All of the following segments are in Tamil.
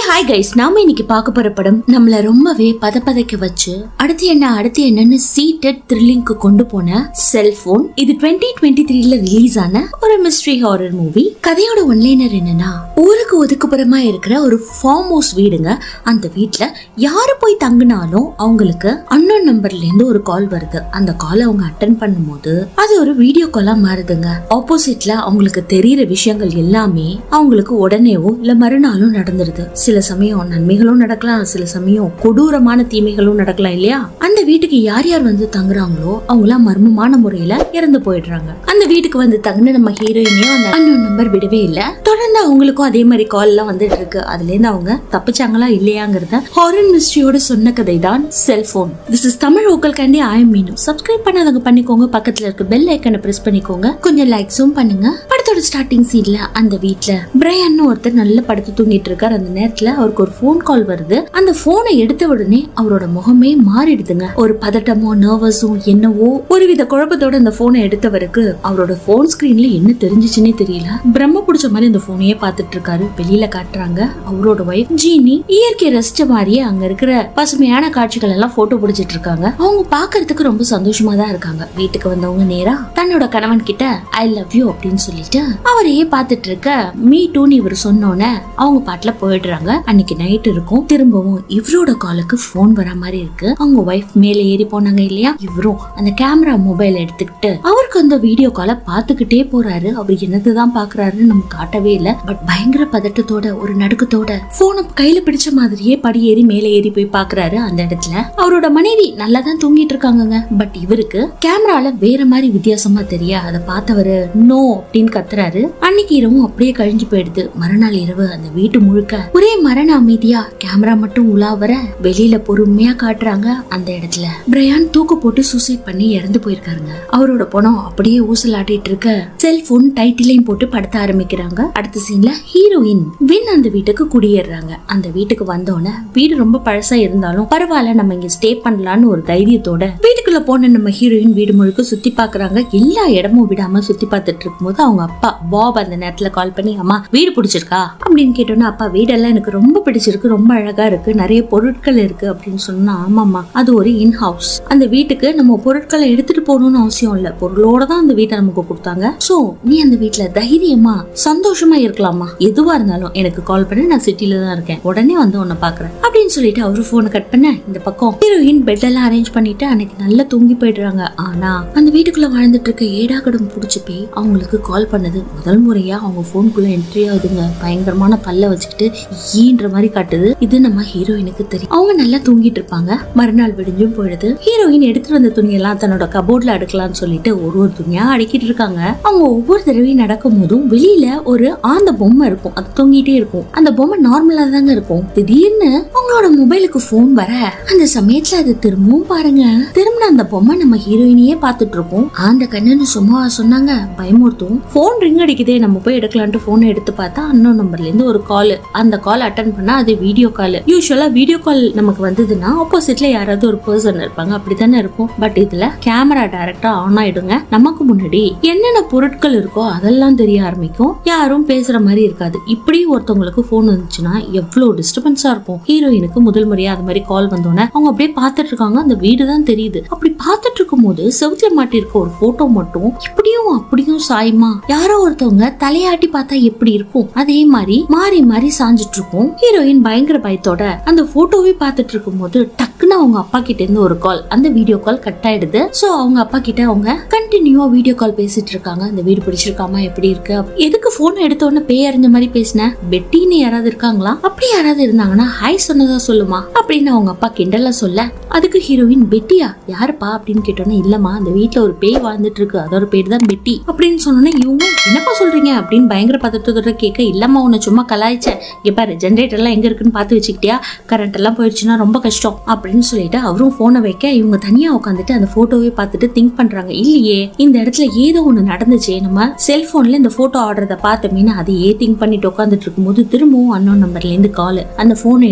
ஹாய் கைஸ் நாம இன்னைக்கு பார்க்க போற படம் நம்மள ரொம்பவே பதப்பதைக்க வச்சு அடுத்து என்ன அடுத்து என்னன்னு சீட்டட் த்ரில்லிங்க்கு கொண்டு போன செல்போன் இது டுவெண்ட்டி டுவெண்ட்டி த்ரீல ரிலீஸ் ஆன ஒரு மிஸ்ட்ரி ஹாரர் மூவி கதையோட ஒன்லைனர் என்னன்னா ஊருக்கு ஒதுக்குப்புறமா இருக்கிற ஒரு ஃபார்ம் ஹவுஸ் வீடுங்க அந்த வீட்ல யாரு போய் தங்குனாலும் அவங்களுக்கு அன்னோன் நம்பர்ல இருந்து ஒரு கால் வருது அந்த கால் அவங்க அட்டன் பண்ணும்போது அது ஒரு வீடியோ காலா மாறுதுங்க ஆப்போசிட்ல அவங்களுக்கு தெரியிற விஷயங்கள் எல்லாமே அவங்களுக்கு உடனேவோ இல்ல மறுநாளும் நடந்துருது சில சமயம் நன்மைகளும் நடக்கலாம் சில சமயம் கொடூரமான தீமைகளும் நடக்கலாம் இல்லையா அந்த வீட்டுக்கு யார் யார் வந்து தங்குறாங்களோ அவங்களாம் மர்மமான முறையில இறந்து போயிடுறாங்க அந்த வீட்டுக்கு வந்து தங்குன நம்ம ஹீரோயினையும் அந்த அன்னோன் நம்பர் விடவே இல்ல தொடர்ந்து அவங்களுக்கும் அதே மாதிரி கால் எல்லாம் வந்துட்டு இருக்கு அதுல இருந்து அவங்க தப்பிச்சாங்களா இல்லையாங்கிறத ஹாரர் மிஸ்ட்ரியோட சொன்ன கதை தான் செல்போன் திஸ் இஸ் தமிழ் ஓக்கல் கேண்டி ஐ மீனும் சப்ஸ்கிரைப் பண்ணாதவங்க பண்ணிக்கோங்க பக்கத்துல இருக்க பெல் ஐக்கனை பிரஸ் பண்ணிக்கோங்க கொஞ்சம் லைக்ஸும் பண்ணுங்க படத்தோட ஸ்டார்டிங் சீன்ல அந்த வீட்ல பிரையன் ஒருத்தர் நல்ல படுத்து தூங்கிட்டு இருக்காரு அந்த நேரத்துல அவருக்கு ஒரு ஃபோன் கால் வருது அந்த போனை எடுத்த உடனே அவரோட முகமே மாறிடுதுங்க ஒரு பதட்டமோ நர்வஸும் என்னவோ ஒருவித குழப்பத்தோட அந்த போனை எடுத்தவருக்கு அவரோட போன் ஸ்கிரீன்ல என்ன தெரிஞ்சுச்சுன்னே தெரியல பிரம்ம பிடிச்ச மாதிரி அந்த போனையே பார்த்துட்டு இருக்காரு வெளியில காட்டுறாங்க அவரோட ஒய்ஃப் ஜீனி இயற்கை ரசிச்ச மாதிரியே அங்க இருக்கிற பசுமையான காட்சிகள் எல்லாம் போட்டோ பிடிச்சிட்டு இருக்காங்க அவங்க பாக்குறதுக்கு ரொம்ப சந்தோஷமா தான் இருக்காங்க வீட்டுக்கு வந்தவங்க நேரா தன்னோட கணவன் கிட்ட ஐ லவ் யூ அப்படின்னு சொல்லிட்டு அவரையே பார்த்துட்டு இருக்க மீ டூன்னு இவர் சொன்னோன்னே அவங்க பாட்டுல போயிடுறாங்க அன்னைக்கு நைட் இருக்கும் திரும்பவும் இவரோட காலுக்கு போன் வர மாதிரி இருக்கு அவங்க ஒய்ஃப் மேலே ஏறி போனாங்க இல்லையா இவரும் அந்த கேமரா மொபைல் எடுத்துக்கிட்டு அவருக்கு அந்த வீடியோ காலை பார்த்துக்கிட்டே போறாரு அவர் என்னதுதான் பாக்குறாருன்னு நம்ம காட்டவே இல்ல பட் பயங்கர பதட்டத்தோட ஒரு நடுக்கத்தோட போனை கையில பிடிச்ச மாதிரியே படி ஏறி மேலே ஏறி போய் பாக்குறாரு அந்த இடத்துல அவரோட மனைவி நல்லா தான் தூங்கிட்டு இருக்காங்கங்க பட் இவருக்கு கேமரால வேற மாதிரி வித்தியாசமா தெரிய அதை பார்த்தவரு நோ அப்படின்னு கத்துறாரு அன்னைக்கு இரவும் அப்படியே கழிஞ்சு போயிடுது மறுநாள் இரவு அந்த வீட்டு முழுக்க ஒரே மரண அமைதியா கேமரா மட்டும் உலா வர வெளியில பொறுமையா காட்டுறாங்க அந்த இடத்துல பிரையான் தூக்கு போட்டு சூசைட் பண்ணி இறந்து போயிருக்காருங்க அவரோட பணம் அப்படியே ஊசலாட்டிட்டு இருக்க செல்போன் டைட்டிலையும் போட்டு படுத்த ஆரம்பிக்கிறாங்க அடுத்த சீன்ல ஹீரோயின் வின் அந்த வீட்டுக்கு குடியேறாங்க அந்த வீட்டுக்கு வந்தோடனே வீடு ரொம்ப பழசா இருந்தாலும் பரவாயில்ல நம்ம இங்க ஸ்டே பண்ணலாம்னு ஒரு தைரியத்தோட வீட்டுக்குள்ள போன நம்ம ஹீரோயின் வீடு முழுக்க சுத்தி பாக்குறாங்க எல்லா இடமும் விடாம சுத்தி பார்த்துட்டு இருக்கும்போது அவங்க அப்பா பாப் அந்த நேரத்துல கால் பண்ணி அம்மா வீடு பிடிச்சிருக்கா அப்படின்னு கேட்டோன்னா அப்பா வீடெல்லாம் எனக்கு ரொம்ப பிடிச்சிருக்கு ரொம்ப அழகா இருக்கு நிறைய பொருட்கள் இருக்கு அப்படின்னு சொன்னா ஆமாம்மா அது ஒரு இன் ஹவுஸ் அந்த வீட்டுக்கு நம்ம பொருட்களை எடுத்துட்டு போகணும்னு அவசியம் இல்ல பொருளோட தான் அந்த வீட்டை நமக்கு கொடுத்தாங்க சோ நீ அந்த வீட்டுல தைரியமா சந்தோஷமா இருக்கலாமா எதுவா இருந்தாலும் எனக்கு கால் பண்ணி நான் சிட்டில தான் இருக்கேன் உடனே வந்து உன்னை பாக்குறேன் அப்படின்னு சொல்லிட்டு அவரு போனை கட் பண்ண இந்த பக்கம் ஹீரோயின் பெட் எல்லாம் அரேஞ்ச் பண்ணிட்டு அன்னைக்கு நல்லா தூங்கி போயிடுறாங்க ஆனா அந்த வீட்டுக்குள்ள வாழ்ந்துட்டு இருக்க ஏடாகடம் புடிச்சு போய் அவங்களுக்கு கால் பண்ணது முதல் முறையா அவங்க போனுக்குள்ள என்ட்ரி ஆகுதுங்க பயங்கரமான பல்ல வச்சுக்கிட்டு ஈன்ற மாதிரி காட்டுது இது நம்ம ஹீரோயினுக்கு தெரியும் அவங்க நல்லா தூங்கிட்டு இருப்பாங்க மறுநாள் விடிஞ்சும் போயிடுது ஹீரோயின் எடுத்துட்டு வந்த துணியெல்லாம் தன்னோட கபோர்ட்ல அடுக்கலாம்னு சொல்லிட்டு ஒரு ஒரு துணியா அடுக்கிட்டு இருக்காங்க அவங்க ஒவ்வொரு தடவையும் நடக்கும் போதும் வெளியில ஒரு ஆந்த பொம்மை இருக்கும் அது தொங்கிட்டே இருக்கும் அந்த பொம்மை நார்மலா தாங்க இருக்கும் திடீர்னு அவங்களோட மொபைலுக்கு போன் வர அந்த சமயத்துல அது திரும்பவும் பாருங்க திரும்ப அந்த பொம்மை நம்ம ஹீரோயினையே பார்த்துட்டு இருக்கோம் ஆந்த கண்ணுன்னு சும்மா சொன்னாங்க பயமுறுத்தும் போன் ரிங் அடிக்குதே நம்ம போய் எடுக்கலான்ட்டு போன் எடுத்து பார்த்தா அன்னோ நம்பர்ல இருந்து ஒரு கால் அந்த கால் அட்டன் பண்ணா அது வீடியோ கால் யூஸ்வலா வீடியோ கால் நமக்கு வந்ததுன்னா ஆப்போசிட்ல யாராவது ஒரு பர்சன் இருப்பாங்க அப்படித்தானே இருக்கும் பட் இதுல கேமரா டைரக்டா ஆன் ஆயிடுங்க நமக்கு முன்னாடி என்னென்ன பொருட்கள் இருக்கோ அதெல்லாம் தெரிய ஆரம்பிக்கும் யாரும் பேசுற மாதிரி இருக்காது இப்படி ஒருத்தவங்களுக்கு போன் வந்துச்சுன்னா எவ்வளவு டிஸ்டர்பன்ஸா இருக்கும் ஹீரோயினுக்கு முதல் முறையா அது மாதிரி கால் வந்தோன்னே அவங்க அப்படியே பார்த்துட்டு இருக்காங்க அந்த வீடு தான் தெரியுது அப்படி பார்த்துட்டு இருக்கும் போது செவுத்துல மாட்டிருக்க ஒரு போட்டோ மட்டும் இப்படியும் அப்படியும் சாயுமா யாரோ ஒருத்தவங்க தலையாட்டி பார்த்தா எப்படி இருக்கும் அதே மாதிரி மாறி மாறி சாஞ்சிட்டு இருக்கும் ஹீரோயின் பயங்கர பயத்தோட அந்த போட்டோவே பார்த்துட்டு இருக்கும் போது டக்குன்னு அவங்க அப்பா கிட்ட இருந்து ஒரு கால் அந்த வீடியோ கால் கட் ஆயிடுது சோ அவங்க அப்பா கிட்ட அவங்க கண்டினியூவா வீடியோ கால் பேசிட்டு இருக்காங்க அந்த வீடு பிடிச்சிருக்காமா எப்படி இருக்கு எதுக்கு போன் எடுத்த உடனே பேய் அறிஞ்ச மாதிரி பேசின பெட்டின்னு யாராவது இருக்காங்களா அப்படி யாராவது இருந்தாங்கன்னா ஹாய் சொன்னதா சொல்லுமா அப்படின்னு அவங்க அப்பா கிண்டலா சொல்ல அதுக்கு ஹீரோயின் பெட்டியா யாருப்பா அப்படின்னு கேட்டோன்னே இல்லம்மா அந்த வீட்ல ஒரு பேய் வாழ்ந்துட்டு இருக்கு அதோட பேர் தான் பெட்டி அப்படின்னு சொன்னோன்னே இவங்க என்னப்பா சொல்றீங்க அப்படின்னு பயங்கர பதட்டத்தோட கேட்க இல்லம்மா உன்னை சும்மா கலாய்ச்சேன் இங்க பாரு ஜென்ரேட்டர் எல்லாம் எங்க இருக்குன்னு பார்த்து வச்சுக்கிட்டியா கரண்ட் எல்லாம் போயிடுச்சுன்னா ரொம்ப கஷ்டம் அப்படின்னு சொல்லிட்டு அவரும் போனை வைக்க இவங்க தனியா உட்காந்துட்டு அந்த போட்டோவே பார்த்துட்டு திங்க் பண்றாங்க இல்லையே இந்த இடத்துல ஏதோ ஒண்ணு நடந்துச்சு நம்ம செல்போன்ல இந்த போட்டோ ஆடுறத பார்த்தோமேனு அதையே திங்க் பண்ணிட்டு உட்காந்துட்டு இருக்கும்போது திரும்பவும் அன்னோன் நம்பர்ல இருந்து கால் அந்த போனை எடுத்து பேசினாங்க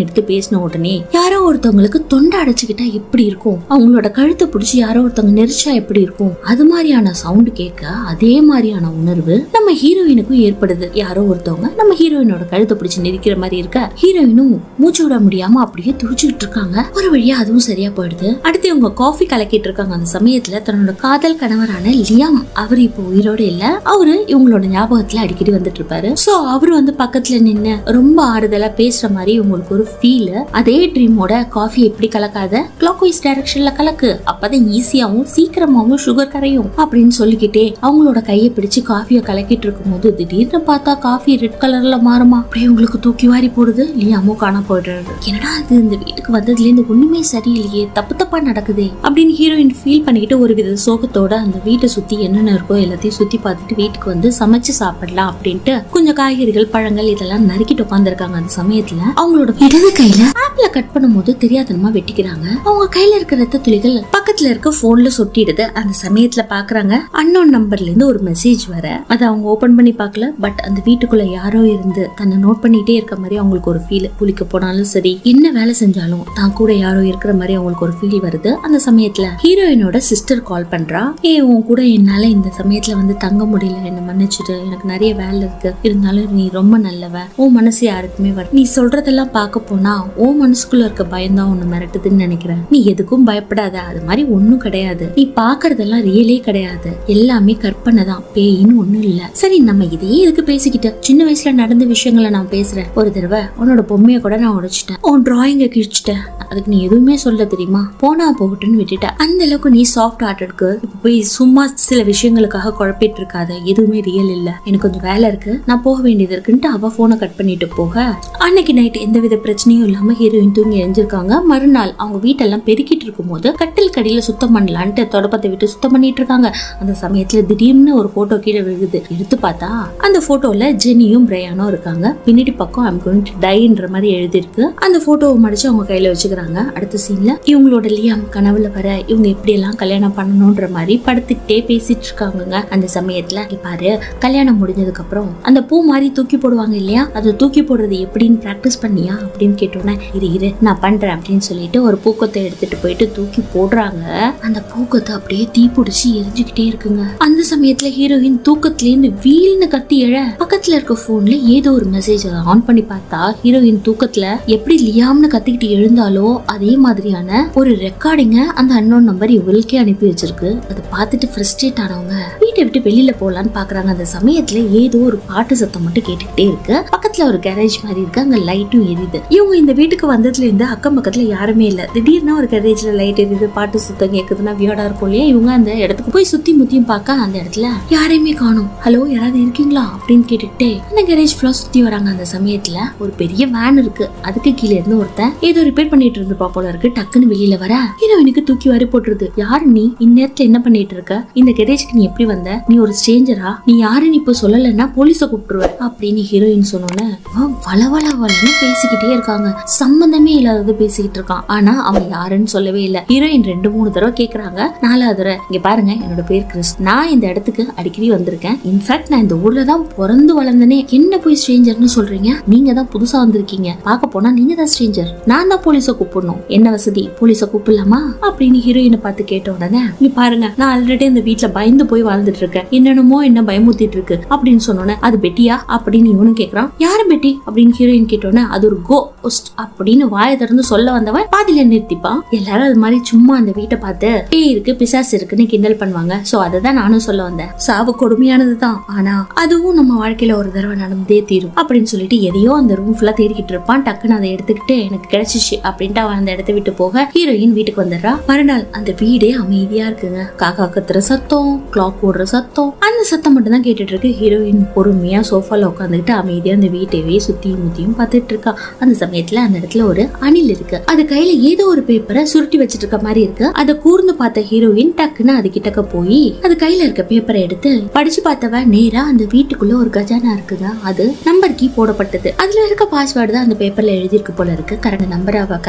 பேசின உடனே யாரோ ஒருத்தவங்களுக்கு தொண்டை அடைச்சுக்கிட்டா எப்படி இருக்கும் அவங்களோட கழுத்தை பிடிச்சி யாரோ ஒருத்தவங்க நெரிச்சா எப்படி இருக்கும் அது மாதிரியான சவுண்ட் கேட்க அதே மாதிரியான உணர்வு நம்ம ஹீரோயினுக்கும் ஏற்படுது யாரோ ஒருத்தவங்க நம்ம ஹீரோயினோட கழுத்தை பிடிச்சி நெரிக்கிற மாதிரி இருக்க ஹீரோயினும் மூச்சு விட முடியாம அப்படியே துடிச்சுக்கிட்டு இருக்காங்க ஒரு வழியா அதுவும் சரியா போயிடுது அடுத்து இவங்க காஃபி கலக்கிட்டு இருக்காங்க அந்த சமயத்துல தன்னோட காதல் கணவரான லியாம் அவர் இப்போ உயிரோட இல்ல அவரு இவங்களோட ஞாபகத்துல அடிக்கடி வந்துட்டு இருப்பாரு சோ அவரு வந்து பக்கத்துல நின்னு ரொம்ப ஆறுதலா பேசுற மாதிரி இவங்களுக்கு ஒரு ஃபீல் அதே ட்ரீமோட காஃபி எப்படி கலக்காத கிளாக் வைஸ் டைரக்ஷன்ல கலக்கு அப்பதான் ஈஸியாவும் சீக்கிரமாவும் சுகர் கரையும் அப்படின்னு சொல்லிக்கிட்டே அவங்களோட கையை பிடிச்சு காஃபியை கலக்கிட்டு இருக்கும்போது திடீர்னு பார்த்தா காஃபி ரெட் கலர்ல மாறுமா அப்படியே உங்களுக்கு தூக்கி வாரி போடுது லியாமும் காண போயிடுறாரு என்னடா இது இந்த வீட்டுக்கு வந்ததுல இருந்து ஒண்ணுமே சரியில்லையே தப்பு தப்பா நடக்குதே அப்படின்னு ஹீரோயின் ஃபீல் பண்ணிக்கிட்டு ஒரு வித சோகத்தோட அந்த வீட்டை சுத்தி என்னென்ன இருக்கோ எல்லாத்தையும் சுத்தி பார்த்துட்டு வீட்டுக்கு வந்து சமைச்சு சாப்பிடலாம் அப்படின்ட்டு கொஞ்சம் காய்கறிகள் பழங்கள் இதெல்லாம் நறுக்கிட்டு உட்காந்துருக்காங்க அந்த சமயத்துல அவங்களோட இடது கையில ஆப்பிள கட் பண்ணும்போது தெரியாதனமா வெட்டிக்கிறாங்க அவங்க கையில இருக்க ரத்த துளிகள் பக்கத்துல இருக்க போன்ல சொட்டிடுது அந்த சமயத்துல பாக்குறாங்க அன்னோன் நம்பர்ல இருந்து ஒரு மெசேஜ் வர அதை அவங்க ஓபன் பண்ணி பார்க்கல பட் அந்த வீட்டுக்குள்ள யாரோ இருந்து தன்னை நோட் பண்ணிட்டே இருக்க மாதிரி அவங்களுக்கு ஒரு ஃபீல் குளிக்க போனாலும் சரி என்ன வேலை செஞ்சாலும் தான் கூட யாரோ இருக்கிற மாதிரி அவங்களுக்கு ஒரு ஃபீல் வருது அந்த சமயத்துல ஹீரோயினோட சிஸ்டர் கால் பண்றா ஏ உன் கூட என்னால இந்த சமயத்துல வந்து தங்க முடியல என்ன மன்னிச்சிடு எனக்கு நிறைய வேலை இருக்கு இருந்தாலும் நீ ரொம்ப நல்லவ உன் மனசு யாருக்குமே வர நீ சொல்றதெல்லாம் பார்க்க போனா உன் மனசுக்குள்ள இருக்க பயம்தான் உன்னை மிரட்டுதுன்னு நினைக்கிறேன் நீ எதுக்கும் பயப்படாத அது மாதிரி ஒண்ணும் கிடையாது நீ பாக்குறதெல்லாம் ரியலே கிடையாது எல்லாமே கற்பனை தான் பேயின்னு ஒண்ணும் இல்ல சரி நம்ம இதையே எதுக்கு பேசிக்கிட்டு சின்ன வயசுல நடந்த விஷயங்களை நான் பேசுறேன் ஒரு தடவை உன்னோட பொம்மையை கூட நான் உடைச்சிட்டேன் உன் டிராயிங்க கிழிச்சிட்டேன் அதுக்கு நீ எதுவுமே சொல்ல தெரியுமா போனா போகட்டும்னு விட்டுட்ட அந்த அளவுக்கு நீ சாஃப்ட் ஹார்ட்டட்க்கு இப்ப போய் சும்மா சில விஷயங்களுக்காக குழப்பிட்டு இருக்காத எதுவுமே ரியல் இல்ல எனக்கு கொஞ்சம் வேலை இருக்கு நான் போக வேண்டியது இருக்குன்ட்டு அவ போனை கட் பண்ணிட்டு போக அன்னைக்கு நைட் எந்தவித பிரச்சனையும் இல்லாம ஹீரோயின் தூங்கி எழுந்திருக்காங்க மறுநாள் அவங்க வீட்டெல்லாம் பெருக்கிட்டு இருக்கும்போது கட்டில் கடியில சுத்தம் பண்ணலான்ட்டு தொடப்பத்தை விட்டு சுத்தம் பண்ணிட்டு இருக்காங்க அந்த சமயத்துல திடீர்னு ஒரு போட்டோ கீழே விழுகுது எடுத்து பார்த்தா அந்த போட்டோல ஜெனியும் பிரயானும் இருக்காங்க பின்னாடி பக்கம் ஐம் கோயிங் டு டைன்ற மாதிரி எழுதிருக்கு அந்த போட்டோவை மடிச்சு அவங்க கையில வச்சுக்கிறாங்க அடுத்த சீன்ல இவங்களோட லியாம் கனவுல வர இவங்க எப்படி எல்லாம் கல்யாணம் பண்ணணும்ன்ற மாதிரி படுத்துக்கிட்டே பேசிட்டு இருக்காங்கங்க அந்த சமயத்துல இங்க பாரு கல்யாணம் முடிஞ்சதுக்கு அப்புறம் அந்த பூ மாதிரி தூக்கி போடுவாங்க இல்லையா அதை தூக்கி போடுறது எப்படின்னு பிராக்டிஸ் பண்ணியா அப்படின்னு கேட்டோன்னே இரு இரு நான் பண்றேன் அப்படின்னு சொல்லிட்டு ஒரு பூக்கத்தை எடுத்துட்டு போயிட்டு தூக்கி போடுறாங்க அந்த பூக்கத்தை அப்படியே தீ பிடிச்சி எரிஞ்சுக்கிட்டே இருக்குங்க அந்த சமயத்துல ஹீரோயின் தூக்கத்துல இருந்து வீல்னு கத்தி எழ பக்கத்துல இருக்க போன்ல ஏதோ ஒரு மெசேஜ் ஆன் பண்ணி பார்த்தா ஹீரோயின் தூக்கத்துல எப்படி லியாம்னு கத்திக்கிட்டு எழுந்தாலோ அதே மாதிரியான ஒரு ரெக்கார்டிங்க அந்த அன்னோன் நம்பர் இவளுக்கே அனுப்பி வச்சிருக்கு அதை பார்த்துட்டு ஃப்ரஸ்ட்ரேட் ஆனவங்க வீட்டை விட்டு வெளியில போலான்னு பாக்குறாங்க அந்த சமயத்துல ஏதோ ஒரு பாட்டு சத்தம் மட்டும் கேட்டுக்கிட்டே இருக்கு பக்கத்துல ஒரு கேரேஜ் மாதிரி இருக்கு அங்க லைட்டும் எரியுது இவங்க இந்த வீட்டுக்கு வந்ததுல இருந்து அக்கம் பக்கத்துல யாருமே இல்ல திடீர்னு ஒரு கேரேஜ்ல லைட் எரியுது பாட்டு சுத்தம் கேக்குதுன்னா வியோடா இருக்கும் இல்லையா இவங்க அந்த இடத்துக்கு போய் சுத்தி முத்தியும் பார்க்க அந்த இடத்துல யாரையுமே காணும் ஹலோ யாராவது இருக்கீங்களா அப்படின்னு கேட்டுக்கிட்டே அந்த கேரேஜ் ஃபுல்லா சுத்தி வராங்க அந்த சமயத்துல ஒரு பெரிய வேன் இருக்கு அதுக்கு கீழே இருந்து ஒருத்தன் ஏதோ ரிப்பேர் பண்ணிட்டு இருந்துப்பா போல இருக்கு டக்குன்னு வெளியில வர ஹீரோயினுக்கு தூக்கி வாரி போட்டுருது யாரு நீ இந்நேரத்துல என்ன பண்ணிட்டு இருக்க இந்த கெரேஜ்க்கு நீ எப்படி வந்த நீ ஒரு ஸ்ட்ரேஞ்சரா நீ யாருன்னு இப்ப சொல்லலைன்னா போலீஸ கூப்பிட்டுருவ அப்படின்னு ஹீரோயின் சொன்னோன்னே அவன் வள வள வளன்னு பேசிக்கிட்டே இருக்காங்க சம்பந்தமே இல்லாதது பேசிக்கிட்டு இருக்கான் ஆனா அவன் யாருன்னு சொல்லவே இல்ல ஹீரோயின் ரெண்டு மூணு தடவை கேக்குறாங்க நாலாவது தடவை இங்க பாருங்க என்னோட பேர் கிறிஸ் நான் இந்த இடத்துக்கு அடிக்கடி வந்திருக்கேன் இன்ஃபேக்ட் நான் இந்த ஊர்ல தான் பிறந்து வளர்ந்தனே என்ன போய் ஸ்ட்ரேஞ்சர்னு சொல்றீங்க நீங்க தான் புதுசா வந்திருக்கீங்க பார்க்க போனா நீங்க தான் ஸ்ட்ரேஞ்சர் நான் தான் போலீஸ கூப்பிடணும் என்ன வசதி போலீஸ கூப்பிடலாமா அப்படின்னு ஹீரோயினை பார்த்து கேட்ட உடனே இங்க பாருங்க நான் ஆல்ரெடி இந்த வீட்ல பயந்து போய் வாழ்ந்துட்டு இருக்கேன் என்னென்னமோ என்ன பயமுத்திட்டு இருக்கு அப்படின்னு சொன்னோன்னே அது பெட்டியா அப்படின்னு இவனும் கேக்குறான் யாரு பெட்டி அப்படின்னு ஹீரோயின் கேட்டோன்னே அது ஒரு கோ அப்படின்னு வாயை திறந்து சொல்ல வந்தவன் பாதியில நிறுத்திப்பான் எல்லாரும் அது மாதிரி சும்மா அந்த வீட்டை பார்த்து பேய் இருக்கு பிசாசு இருக்குன்னு கிண்டல் பண்ணுவாங்க சோ அதை தான் நானும் சொல்ல வந்தேன் சாவு கொடுமையானது தான் ஆனா அதுவும் நம்ம வாழ்க்கையில ஒரு தடவை நடந்தே தீரும் அப்படின்னு சொல்லிட்டு எதையோ அந்த ரூம் ஃபுல்லா தேடிக்கிட்டு இருப்பான் டக்குன்னு அதை எடுத்துக்கிட்டு எனக்கு கிடைச்சிச்சு அப்படின்ட்டு அவன் அந்த இடத்த விட்டு போக ஹீரோயின் வீட்டுக்கு வந்துடுறா மறுநாள் அந்த வீடே அமைதியா இருக்குங்க காக்கா கத்துற சத்தம் கிளாக் போடுற சத்தம் அந்த சத்தம் மட்டும் தான் கேட்டுட்டு இருக்கு ஹீரோயின் பொறுமையா சோஃபால உட்காந்துக்கிட்டு அமைதியா அந்த வீட்டையே சுத்தியும் முத்தியும் பார்த்துட்டு இருக்கா அந்த சமயத்துல அந்த இடத்துல ஒரு அணில் இருக்கு அது கையில ஏதோ ஒரு பேப்பரை சுருட்டி வச்சிட்டு இருக்க மாதிரி இருக்கு அதை கூர்ந்து பார்த்த ஹீரோயின் டக்குன்னு அது கிட்டக்க போய் அது கையில இருக்க பேப்பரை எடுத்து படிச்சு பார்த்தவ நேரா அந்த வீட்டுக்குள்ள ஒரு கஜானா இருக்குங்க அது நம்பர் கீ போடப்பட்டது அதுல இருக்க பாஸ்வேர்டு தான் அந்த பேப்பர்ல எழுதியிருக்கு போல இருக்கு கரெக்ட் நம்பர் அவ கரெக்ட்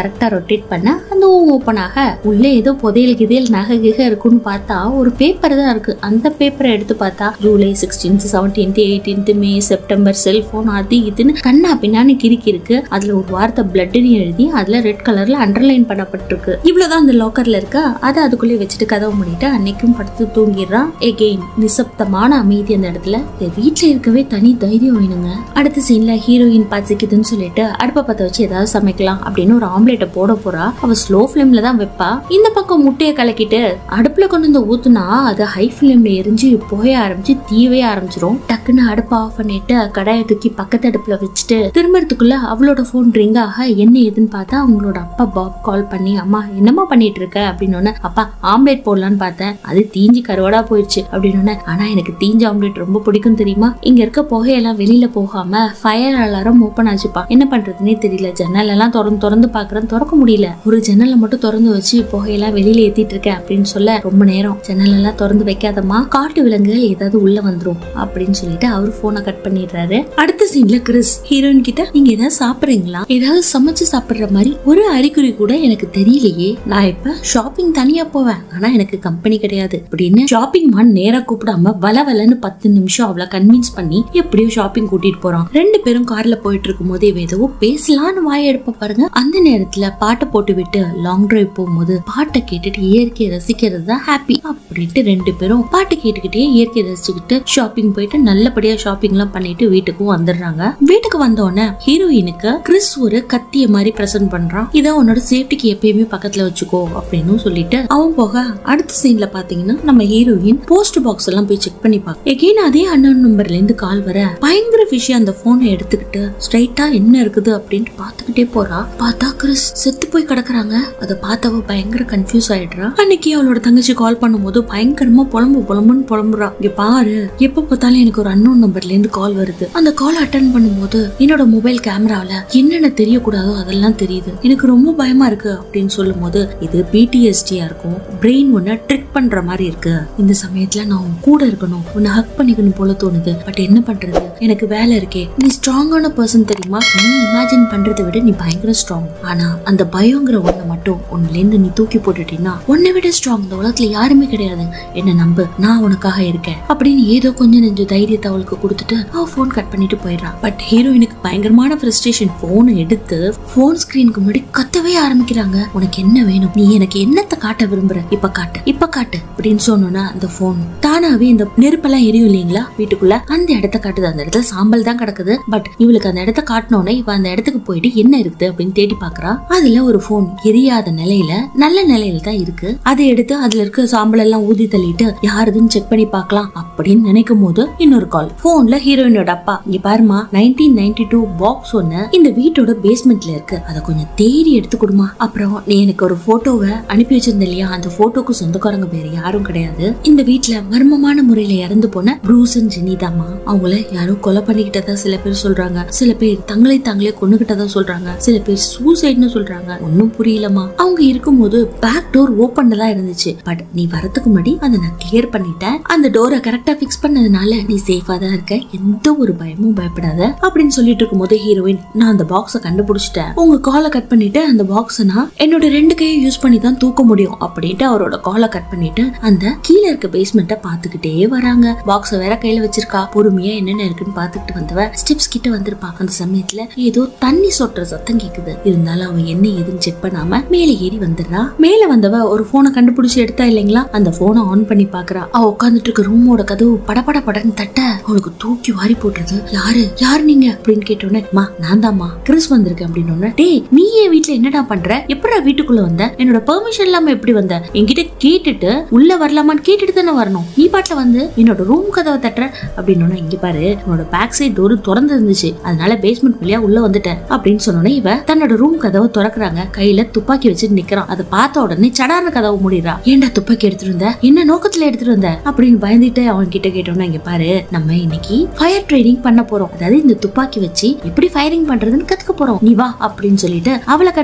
கரெக்டா ரொட்டேட் பண்ண அந்த ஊம் ஓப்பன் ஆக உள்ள ஏதோ புதையல் கிதையல் நகை கிகை இருக்குன்னு பார்த்தா ஒரு பேப்பர் தான் இருக்கு அந்த பேப்பரை எடுத்து பார்த்தா July sixteenth seventeenth eighteenth May September cellphone அது இதுன்னு கண்ணா பின்னான்னு கிறுக்கி இருக்கு அதுல ஒரு வார்த்தை பிளட்னு எழுதி அதுல ரெட் கலர்ல அண்டர்லைன் பண்ணப்பட்டிருக்கு இவ்வளவுதான் அந்த லாக்கர்ல இருக்க அதை அதுக்குள்ளே வச்சுட்டு கதவு மூடிட்டு அன்னைக்கும் படுத்து தூங்கிடுறான் எகெயின் நிசப்தமான அமைதி அந்த இடத்துல இந்த வீட்ல இருக்கவே தனி தைரியம் வேணுங்க அடுத்த சீன்ல ஹீரோயின் பசிக்குதுன்னு சொல்லிட்டு அடுப்பை பத்த வச்சு ஏதாவது சமைக்கலாம் அப்படின்னு ஒரு ஆம்லேட்டை போட போறா அவ ஸ்லோ ஃபிளேம்ல தான் வைப்பா இந்த பக்கம் முட்டையை கலக்கிட்டு அடுப்புல கொண்டு வந்து ஊத்துனா அது ஹை ஃபிளேம்ல எரிஞ்சு புகைய ஆரம்பிச்சு தீவே ஆரம்பிச்சிரும் டக்குன்னு அடுப்பை ஆஃப் பண்ணிட்டு கடாயை தூக்கி பக்கத்து அடுப்புல வச்சுட்டு திரும்பறதுக்குள்ள அவளோட போன் ரிங் ஆக என்ன ஏதுன்னு பார்த்தா அவங்களோட அப்பா பாப் கால் பண்ணி அம்மா என்னம்மா பண்ணிட்டு இருக்க அப்படின்னு அப்பா ஆம்லேட் போடலான்னு பார்த்தேன் அது தீஞ்சு கருவாடா போயிடுச்சு அப்படின்னு ஆனா எனக்கு தீஞ்ச ஆம்லேட் ரொம்ப பிடிக்கும் தெரியுமா இங்க இருக்க புகையெல்லாம் வெளியில போகாம ஃபயர் அலாரம் ஓபன் ஆச்சுப்பா என்ன பண்றதுன்னே தெரியல ஜன்னல் எல்லாம் திறந்து திறந்து பாக்குறேன் திறக்க முடியல ஒரு ஜன்னலை மட்டும் திறந்து வச்சு புகையெல்லாம் வெளியில ஏத்திட்டு இருக்கேன் அப்படின்னு சொல்ல ரொம்ப நேரம் ஜன்னல் எல்லாம் திறந்து வைக்காதம்மா காட்டு விலங்குகள் ஏதாவது உள்ள வந்துரும் அப்படின்னு சொல்லிட்டு அவர் போனை கட் பண்ணிடுறாரு அடுத்த சீன்ல கிறிஸ் ஹீரோயின் கிட்ட நீங்க ஏதாவது சாப்பிடுறீங்களா ஏதாவது சமைச்சு சாப்பிடுற மாதிரி ஒரு அறிகுறி கூட எனக்கு தெரியலையே நான் இப்ப ஷாப்பிங் தனியா போவேன் ஆனா எனக்கு கம்பெனி கிடையாது அப்படின்னு ஷாப்பிங் மான் நேரா கூப்பிடாம வல வலன்னு பத்து நிமிஷம் அவளை கன்வின்ஸ் பண்ணி எப்படியோ ஷாப்பிங் கூட்டிட்டு போறான் ரெண்டு பேரும் கார்ல போயிட்டு இருக்கும் போது இவ ஏதோ பேசலான்னு வாய எடுப்ப பாருங்க அந்த நேரத்துல பாட்டை போட்டு விட்டு லாங் டிரைவ் போகும்போது பாட்டை கேட்டுட்டு இயற்கையை ரசிக்கிறது தான் ஹாப்பி அப்படின்ட்டு ரெண்டு பேரும் பாட்டு கேட்டுக்கிட்டே இயற்கையை ரசிச்சுக்கிட்டு ஷாப்பிங் போயிட்டு நல்லபடியா ஷாப்பிங் எல்லாம் பண்ணிட்டு வீட்டுக்கும் வந்துடுறாங்க வீட்டுக்கு வந்த உடனே ஹீரோயினுக்கு கிறிஸ் ஒரு கத்திய மாதிரி பிரசன்ட் பண்றான் இதை உன்னோட சேஃப்டிக்கு எப்பயுமே பக்கத்துல வச்சுக்கோ அப்படின்னு சொல்லிட்டு அவன் போக அடுத்த சீன்ல பாத்தீங்கன்னா நம்ம ஹீரோயின் போஸ்ட் பாக்ஸ் எல்லாம் போய் செக் பண்ணி பார்க்க எகைன் அதே அண்ணன் நம்பர்ல இருந்து கால் வர பயங்கர விஷயம் அந்த போனை எடுத்துக்கிட்டு ஸ்ட்ரைட்டா என்ன இருக்குது அப்படின்ட்டு பாத்துக்கிட்டே போறா பார்த்தா கிறிஸ் செத்து போய் கிடக்குறாங்க அதை பார்த்தவ பயங்கர கன்ஃபியூஸ் ஆயிடுறா அன்னைக்கு அவளோட தங்கச்சி கால் பண்ணும்போது பயங்கரமா புலம்பு புலம்புன்னு புலம்புறா இங்க பாரு எப்ப பார்த்தாலும் எனக்கு ஒரு அன்னோன் நம்பர்ல இருந்து கால் வருது அந்த கால் அட்டன் பண்ணும்போது என்னோட மொபைல் கேமரால என்னென்ன தெரியக்கூடாதோ அதெல்லாம் தெரியுது எனக்கு ரொம்ப பயமா இருக்கு அப்படின்னு சொல்லும் போது இது பிடிஎஸ்டியா இருக்கும் பிரெயின் ஒன்ன ட்ரிக் பண்ற மாதிரி இருக்கு இந்த சமயத்துல நான் உன் கூட இருக்கணும் உன்னை ஹக் பண்ணிக்கணும் போல தோணுது பட் என்ன பண்றது எனக்கு வேலை இருக்கே நீ ஸ்ட்ராங்கான பர்சன் தெரியுமா நீ இமேஜின் பண்றதை விட நீ பயங்கர ஸ்ட்ராங் ஆனா அந்த பயங்கிற ஒண்ணை மட்டும் உன்ல இருந்து நீ தூக்கி போட்டுட்டீங்கன்னா உன்னை விட ஸ்ட்ராங் இந்த உலகத்துல யாருமே கிடையாது என்ன நம்பு நான் உனக்காக இருக்கேன் அப்படின்னு ஏதோ கொஞ்சம் நெஞ்ச தைரியத்தை அவளுக்கு கொடுத்துட்டு அவ போன் கட் பண்ணிட்டு போயிடுறான் பட் ஹீரோயினுக்கு பயங்கரமான ஃப்ரஸ்ட்ரேஷன் போனை எடுத்து போன் ஸ்கிரீனுக்கு முன்னாடி கத்தவே ஆரம்பிக்கிறாங்க உனக்கு என்ன வேணும் நீ எனக்கு என்னத்தை காட்ட விரும்புற இப்ப காட்டு இப்ப காட்டு அப்படின்னு சொன்னோன்னா அந்த போன் தானாவே இந்த நெருப்பெல்லாம் எரியும் இல்லைங்களா வீட்டுக்குள்ள அந்த இடத்த காட்டுது அந்த இடத்துல சாம்பல் தான் கிடக்குது பட் இவளுக்கு அந்த இடத்த காட்டினோன்னே இவ அந்த இடத்துக்கு போயிட்டு என்ன இருக்குது அப்படின்னு தேடி பாக்குறா அதுல ஒரு போன் எரியாத நிலையில நல்ல நிலையில தான் இருக்கு அதை எடுத்து அதுல இருக்க சாம்பல் எல்லாம் ஊதி தள்ளிட்டு யாருதுன்னு செக் பண்ணி பார்க்கலாம் அப்படின்னு நினைக்கும் போது இன்னொரு கால் போன்ல ஹீரோயினோட அப்பா இங்க பாருமா நைன்டீன் நைன்டி டூ பாக்ஸ் ஒன்னு இந்த வீட்டோட பேஸ்மெண்ட்ல இருக்கு அதை கொஞ்சம் தேடி எடுத்து கொடுமா அப்புறம் நீ எனக்கு ஒரு போட்டோவை அனுப்பி வச்சிருந்த இல்லையா அந்த போட்டோக்கு சொந்தக்காரங்க வேற யாரும் கிடையாது இந்த வீட்ல மர்மமான முறையில இறந்து போன ப்ரூசன் ஜெனிதாமா அவங்கள யாரோ கொலை பண்ணிக்கிட்டதா சில பேர் சொல்றாங்க சில பேர் தங்களை தாங்களே கொண்டுகிட்டதா சொல்றாங்க சில பேர் சூசைட்னு சொல்றாங்க ஒன்னும் புரியலமா அவங்க இருக்கும்போது பேக் டோர் ஓப்பன்ல தான் இருந்துச்சு பட் நீ வரதுக்கு முன்னாடி அதை நான் கிளியர் பண்ணிட்டேன் அந்த டோரை கரெக்டா ஃபிக்ஸ் பண்ணதுனால நீ சேஃபா தான் இருக்க எந்த ஒரு பயமும் பயப்படாத அப்படின்னு சொல்லிட்டு இருக்கும்போது ஹீரோயின் நான் அந்த பாக்ஸ கண்டுபிடிச்சிட்டேன் உங்க காலை கட் பண்ணிட்டு அந்த பாக்ஸ நான் என்னோட ரெண்டு கையை யூஸ் பண்ணி தான் தூக்க முடியும் அப்படின்ட்டு அவரோட காலை கட் பண்ணிட்டு அந்த கீழே இருக்க பேஸ்மெண்ட்டை பாத்துக்கிட்டே வராங்க பாக்ஸ வேற கையில வச்சிருக்கா பொறுமையா என்னென்ன இருக்குன்னு பாத்துக்கிட்டு வந்தவ ஸ்டெப்ஸ் கிட்ட வந்திருப்பா அந்த சமயத்துல ஏதோ தண்ணி சொட்டுற சத்தம் கேக்குது இருந்தாலும் அவன் என்ன ஏதுன்னு செக் பண்ணாம மேலே ஏறி வந்துடுறா மேல வந்தவ ஒரு போனை கண்டுபிடிச்சு எடுத்தா இல்லைங்களா அந்த போனை ஆன் பண்ணி பாக்குறா அவ உட்காந்துட்டு இருக்க ரூமோட கதவு படபட படன்னு தட்ட அவளுக்கு தூக்கி வாரி போட்டுருது யாரு யாரு நீங்க அப்படின்னு கேட்டோன்னே மா நான் தாம்மா கிறிஸ் வந்திருக்கேன் அப்படின்னு டேய் நீ என் வீட்ல என்னடா பண்ற எப்படா வீட்டுக்குள்ள வந்த என்னோட பெர்மிஷன் இல்லாம எப்படி வந்த என்கிட்ட கேட்டுட்டு உள்ள வரலாமான்னு கேட்டுட்டு தானே வரணும் நீ பாட்டுல வந்து என்னோட ரூம் கதவை தட்டுற அப்படின்னு இங்க பாரு உன்னோட பேக் சைடு டோர் திறந்து இருந்துச்சு அதனால பேஸ்மெண்ட் வழியா உள்ள வந்துட்டேன் அப்படின்னு சொன்னோன்னே இவ தன்னோட ரூம் கதவை திறக்கறாங்க கையில துப்பாக்கி வச்சுட்டு நிக்கிறான் அதை பார்த்த உடனே சடான கதவை மூடிடுறா ஏன்டா துப்பாக்கி எடுத்துட்டு வந்த என்ன நோக்கத்துல எடுத்துட்டு வந்த அப்படின்னு பயந்துட்டு அவன் கிட்ட கேட்டோம்னா இங்க பாரு நம்ம இன்னைக்கு ஃபயர் ட்ரைனிங் பண்ண போறோம் அதாவது இந்த துப்பாக்கி வச்சு எப்படி ஃபயரிங் பண்றதுன்னு கத்துக்க போறோம் நீ வா அப்படின்னு சொல்லிட்டு அவளை கன்வின்ஸ்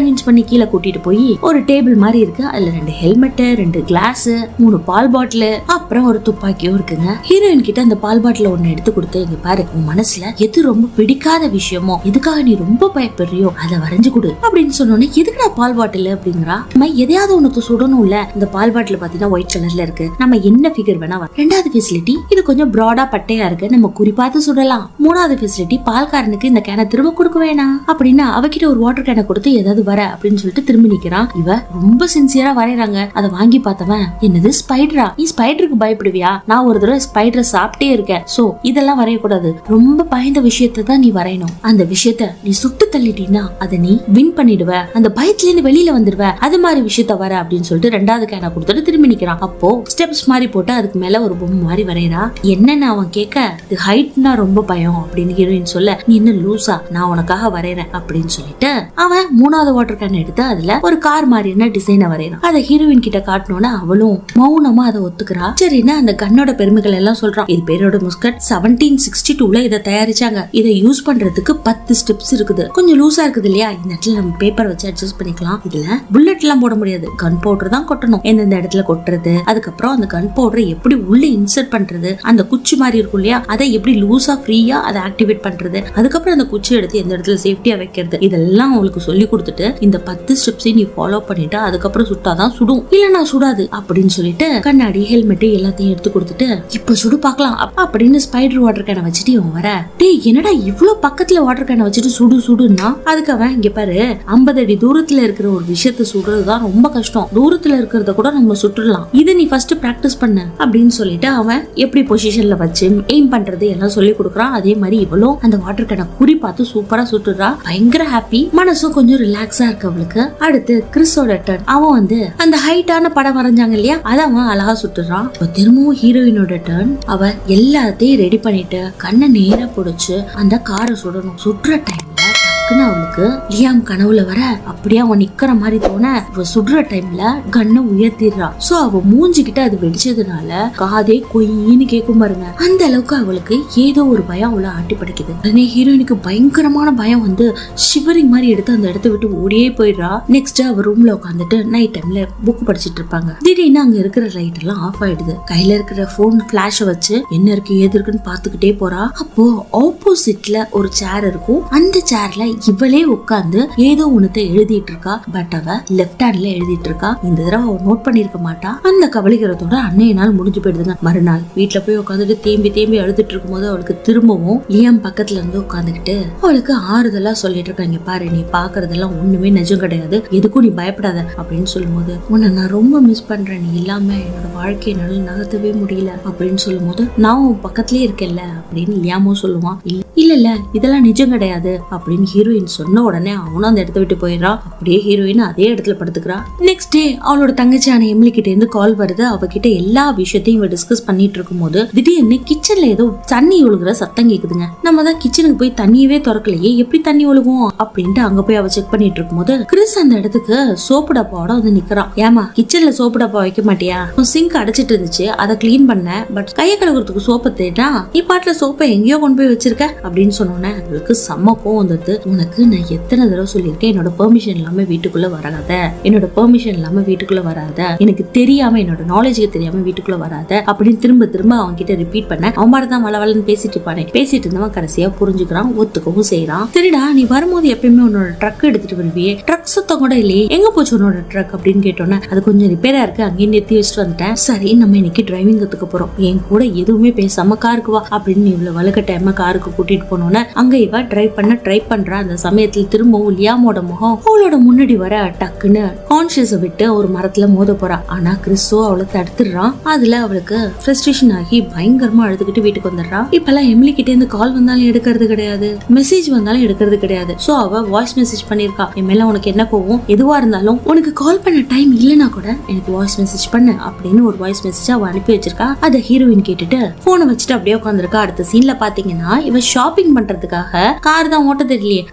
கன்வின்ஸ் பண்ணி கீழே கூட்டிட்டு போய் ஒரு டேபிள் மாதிரி இருக்கு அதுல ரெண்டு ஹெல்மெட் ரெண்டு கிளாஸ் மூணு பால் பாட்டில் அப்புறம் ஒரு துப்பாக்கியும் இருக்குங்க ஹீரோயின் கிட்ட அந்த பால் பாட்டில் ஒண்ணு எடுத்து கொடுத்து இங்க பாரு உன் மனசுல எது ரொம்ப பிடிக்காத விஷயமோ எதுக்காக நீ ரொம்ப பயப்படுறியோ அதை வரைஞ்சு கொடு அப்படின்னு சொன்னோன்னே எதுக்குடா பால் பாட்டில் அப்படிங்கிறா நம்ம எதையாவது ஒண்ணு சுடணும்ல இந்த பால் பாட்டில் பாத்தீங்கன்னா ஒயிட் கலர்ல இருக்கு நம்ம என்ன ஃபிகர் வேணா வர- ரெண்டாவது ஃபெசிலிட்டி இது கொஞ்சம் ப்ராடா பட்டையா இருக்கு நம்ம குறிப்பாத்து சுடலாம் மூணாவது ஃபெசிலிட்டி பால்காரனுக்கு இந்த கேனை திரும்ப கொடுக்க வேணாம் அப்படின்னு அவகிட்ட ஒரு வாட்டர் கேனை கொடுத்து ஏதாவது வர அப்படின்னு சொல்லிட்டு திரும்பி நிக்கிறான் இவ ரொம்ப சின்சியரா வரையறாங்க அதை வாங்கி பார்த்தவன் என்னது ஸ்பைடரா நீ ஸ்பைடருக்கு பயப்படுவியா நான் ஒரு தடவை ஸ்பைடரை சாப்பிட்டே இருக்கேன் சோ இதெல்லாம் வரையக்கூடாது ரொம்ப பயந்த விஷயத்தை தான் நீ வரையணும் அந்த விஷயத்த நீ சுட்டு தள்ளிட்டீன்னா அதை நீ வின் பண்ணிடுவ அந்த பயத்துல இருந்து வெளியில வந்துடுவ அது மாதிரி விஷயத்த வர அப்படின்னு சொல்லிட்டு ரெண்டாவது கேனை கொடுத்துட்டு திரும்பி நிக்கிறான் அப்போ ஸ்டெப்ஸ் மாதிரி போட்டு அதுக்கு மேல ஒரு பொம்மை மாதிரி வரையறா என்னன்னு அவன் கேட்க இது ஹைட்னா ரொம்ப பயம் அப்படின்னு ஹீரோயின் சொல்ல நீ என்ன லூசா நான் உனக்காக வரையறேன் அப்படின்னு சொல்லிட்டு அவன் மூணாவது வாட்டர் கேன் எடுத்து அதுல ஒரு கார் மாதிரியான டிசைனை வரையறான் அதை ஹீரோயின் கிட்ட காட்டணும்னா அவளும் மௌனமா அதை ஒத்துக்கிறா சரின்னா அந்த கண்ணோட பெருமைகள் எல்லாம் சொல்றான் இது பேரோட முஸ்கட் செவன்டீன் சிக்ஸ்டி டூல இதை தயாரிச்சாங்க இதை யூஸ் பண்றதுக்கு பத்து ஸ்டெப்ஸ் இருக்குது கொஞ்சம் லூசா இருக்குது இல்லையா இந்த இடத்துல நம்ம பேப்பர் வச்சு அட்ஜஸ்ட் பண்ணிக்கலாம் இதுல புல்லட் எல்லாம் போட முடியாது கன் பவுடர் தான் கொட்டணும் எந்தெந்த இடத்துல கொட்டுறது அதுக்கப்புறம் அந்த கன் பவுடரை எப்படி உள்ள இன்சர்ட் பண்றது அந்த குச்சி மாதிரி இருக்கும் இல்லையா அதை எப்படி லூசா ஃப்ரீயா அதை ஆக்டிவேட் பண்றது அதுக்கப்புறம் அந்த குச்சி எடுத்து எந்த இடத்துல சேஃப்டியா வைக்கிறது இதெல்லாம் அவங்களுக்கு சொல்லி கொடுத்துட்டு இந்த பத்து ஸ்டெப்ஸையும் நீ ஃபாலோ பண்ணிட்டு அதுக்கப்புறம் சுட்டாதான் சுடும் இல்லனா சுடாது அப்படின்னு சொல்லிட்டு கண்ணாடி ஹெல்மெட் எல்லாத்தையும் எடுத்து கொடுத்துட்டு இப்ப சுடு பார்க்கலாம் அப்~ அப்படின்னு ஸ்பைடர் வாட்டர் கேனை வச்சுட்டு இவன் வர டேய் என்னடா இவ்ளோ பக்கத்துல வாட்டர் கேனை வச்சுட்டு சுடு சுடுன்னா அதுக்கு அவன் இங்க பாரு ஐம்பது அடி தூரத்துல இருக்கிற ஒரு விஷயத்த சுடுறதுதான் ரொம்ப கஷ்டம் தூரத்துல இருக்கிறத கூட நம்ம சுட்டுடலாம் இதை நீ ஃபர்ஸ்ட் பிராக்டிஸ் பண்ணு அப்படின்னு சொல்லிட்டு அவன் எப்படி பொசிஷன்ல வச்சு எய்ம் பண்றது எல்லாம் சொல்லி கொடுக்குறான் அதே மாதிரி இவளும் அந்த வாட்டர் கேனை குறி பார்த்து சூப்பரா சுட்டுறா பயங்கர ஹாப்பி மனசும் கொஞ்சம் ரிலாக்ஸா இருக்கு அவளுக்கு அடுத்து கிறிஸோட டர்ன் அவன் வந்து அந்த ஹைட்டான படம் வரைஞ்சாங்க இல்லையா அதை அவன் அழகா சுட்டுறான் இப்ப திரும்பவும் ஹீரோயினோட டர்ன் அவ எல்லாத்தையும் ரெடி பண்ணிட்டு கண்ணை நேரா புடிச்சு அந்த காரை சுடணும் சுடுற டைம்ல டக்குன்னு அவளுக்கு லியாம் கனவுல வர அப்படியே அவன் நிக்கிற மாதிரி தோண இவ சுடுற டைம்ல கண்ணை உயர்த்திடுறா சோ அவ மூஞ்சிக்கிட்ட அது வெடிச்சதுனால காதே கொய்யின்னு கேக்கும் பாருங்க அந்த அளவுக்கு அவளுக்கு ஏதோ ஒரு பயம் அவளை ஆட்டி படைக்குது உடனே ஹீரோயினுக்கு பயங்கரமான பயம் வந்து ஷிவரிங் மாதிரி எடுத்து அந்த இடத்த விட்டு ஓடியே போயிடுறா நெக்ஸ்ட் அவ ரூம்ல உட்காந்துட்டு நைட் டைம்ல புக் படிச்சிட்டு இருப்பாங்க திடீர்னு அங்க இருக்கிற லைட் எல்லாம் ஆஃப் ஆயிடுது கையில இருக்கிற போன் பிளாஷ வச்சு என்ன இருக்கு ஏது இருக்குன்னு பாத்துக்கிட்டே போறா அப்போ ஆப்போசிட்ல ஒரு சேர் இருக்கும் அந்த சேர்ல இவளே உட்கார்ந்து ஏதோ ஒண்ணுத்த எழுதிட்டு இருக்கா பட் அவ லெஃப்ட் ஹேண்ட்ல எழுதிட்டு இருக்கா இந்த தடவை அவ நோட் பண்ணிருக்க மாட்டா அந்த கவலைக்கிறதோட அன்னைய நாள் முடிஞ்சு போயிடுதுங்க மறுநாள் வீட்டுல போய் உட்காந்துட்டு தேம்பி தேம்பி அழுதுட்டு இருக்கும்போது அவளுக்கு திரும்பவும் லியாம் பக்கத்துல இருந்து உட்காந்துக்கிட்டு அவளுக்கு ஆறுதலா சொல்லிட்டு இருக்காங்க பாரு நீ பாக்குறதெல்லாம் ஒண்ணுமே நிஜம் கிடையாது எதுக்கும் நீ பயப்படாத அப்படின்னு சொல்லும்போது உன்னை நான் ரொம்ப மிஸ் பண்றேன் நீ இல்லாம என்னோட வாழ்க்கையை என்னால நகர்த்தவே முடியல அப்படின்னு சொல்லும்போது நான் உன் பக்கத்துலயே இருக்கேன்ல அப்படின்னு லியாமும் சொல்லுவான் "இல்ல- இல்ல இல்ல இதெல்லாம் நிஜம் கிடையாது அப்படின்னு ஹீரோயின் சொன்ன உடனே அவனும் அந்த இடத்த விட்டு போயிடுறான் அப்படியே ஹீரோயின் அதே இடத்துல படுத்துக்கிறா நெக்ஸ்ட் டே அவளோட தங்கச்சியான எம்லி கிட்ட இருந்து கால் வருது அவகிட்ட எல்லா விஷயத்தையும் இவ டிஸ்கஸ் பண்ணிட்டு இருக்கும்போது திடீர்னு கிச்சன்ல ஏதோ தண்ணி ஒழுகுற சத்தம் கேக்குதுங்க நம்ம தான் கிச்சனுக்கு போய் தண்ணியவே திறக்கலையே எப்படி தண்ணி ஒழுகும் அப்படின்ட்டு அங்க போய் அவ செக் பண்ணிட்டு இருக்கும்போது கிறிஸ் அந்த இடத்துக்கு சோப்பு டப்பாவோட வந்து நிக்கிறான் ஏமா கிச்சன்ல சோப்பு டப்பா வைக்க மாட்டியா சிங்க் அடைச்சிட்டு இருந்துச்சு அதை க்ளீன் பண்ணேன் பட் கையை கழுவுறதுக்கு சோப்பை தேடா நீ பாட்டுல சோப்பை எங்கேயோ கொண்டு போய் வச்சிருக்க அப்படின்னு சொன்னோன்னே அவளுக்கு செம்ம கோவம் வந்தது உனக்கு நான் எத்தனை தடவை சொல்லியிருக்கேன் என்னோட பெர்மிஷன் இல்லாம வீட்டுக்குள்ள வராத என்னோட பெர்மிஷன் இல்லாம வீட்டுக்குள்ள வராத எனக்கு தெரியாம என்னோட நாலேஜுக்கு தெரியாம வீட்டுக்குள்ள வராத அப்படின்னு திரும்ப திரும்ப அவன் கிட்ட ரிப்பீட் பண்ண அவன் மாதிரி தான் வளவலன்னு பேசிட்டு இருப்பானே பேசிட்டு இருந்தவன் கடைசியா புரிஞ்சுக்கிறான் ஒத்துக்கவும் செய்யறான் சரிடா நீ வரும்போது எப்பயுமே உன்னோட ட்ரக் எடுத்துட்டு வருவியே ட்ரக் சுத்தம் கூட இல்லையே எங்க போச்சு உன்னோட ட்ரக் அப்படின்னு கேட்டோன்னே அது கொஞ்சம் ரிப்பேரா இருக்கு அங்கேயே நிறுத்தி வச்சுட்டு வந்துட்டேன் சரி நம்ம இன்னைக்கு டிரைவிங் கத்துக்க போறோம் என் கூட எதுவுமே பேசாம காருக்கு வா அப்படின்னு இவ்வளவு வழுக்க டைமா காருக்கு கூட்டிட்டு போனோன்னே அங்க இவ டிரைவ் பண்ண ட்ரை பண்றா அந்த சமயத்துல திரும்பவும் லியாமோட முகம் அவளோட முன்னாடி வர டக்குன்னு கான்சியஸ விட்டு ஒரு மரத்துல மோத போறா ஆனா கிறிஸ்தோ அவளை தடுத்துடுறான் அதுல அவளுக்கு ஃப்ரஸ்ட்ரேஷன் ஆகி பயங்கரமா அழுதுகிட்டு வீட்டுக்கு வந்துடுறா இப்பெல்லாம் எம்லி கிட்ட இருந்து கால் வந்தாலும் எடுக்கிறது கிடையாது மெசேஜ் வந்தாலும் எடுக்கிறது கிடையாது சோ அவ வாய்ஸ் மெசேஜ் பண்ணிருக்கா என் மேல உனக்கு என்ன கோவம் எதுவா இருந்தாலும் உனக்கு கால் பண்ண டைம் இல்லைன்னா கூட எனக்கு வாய்ஸ் மெசேஜ் பண்ணு அப்படின்னு ஒரு வாய்ஸ் மெசேஜ் அவ அனுப்பி வச்சிருக்கா அதை ஹீரோயின் கேட்டுட்டு போனை வச்சுட்டு அப்படியே உட்காந்துருக்கா அடுத்த சீன்ல பாத்தீங்கன்னா இவ ஷாப்பிங் பண்றதுக்காக கார் தான் ஓட்ட தெரியலையே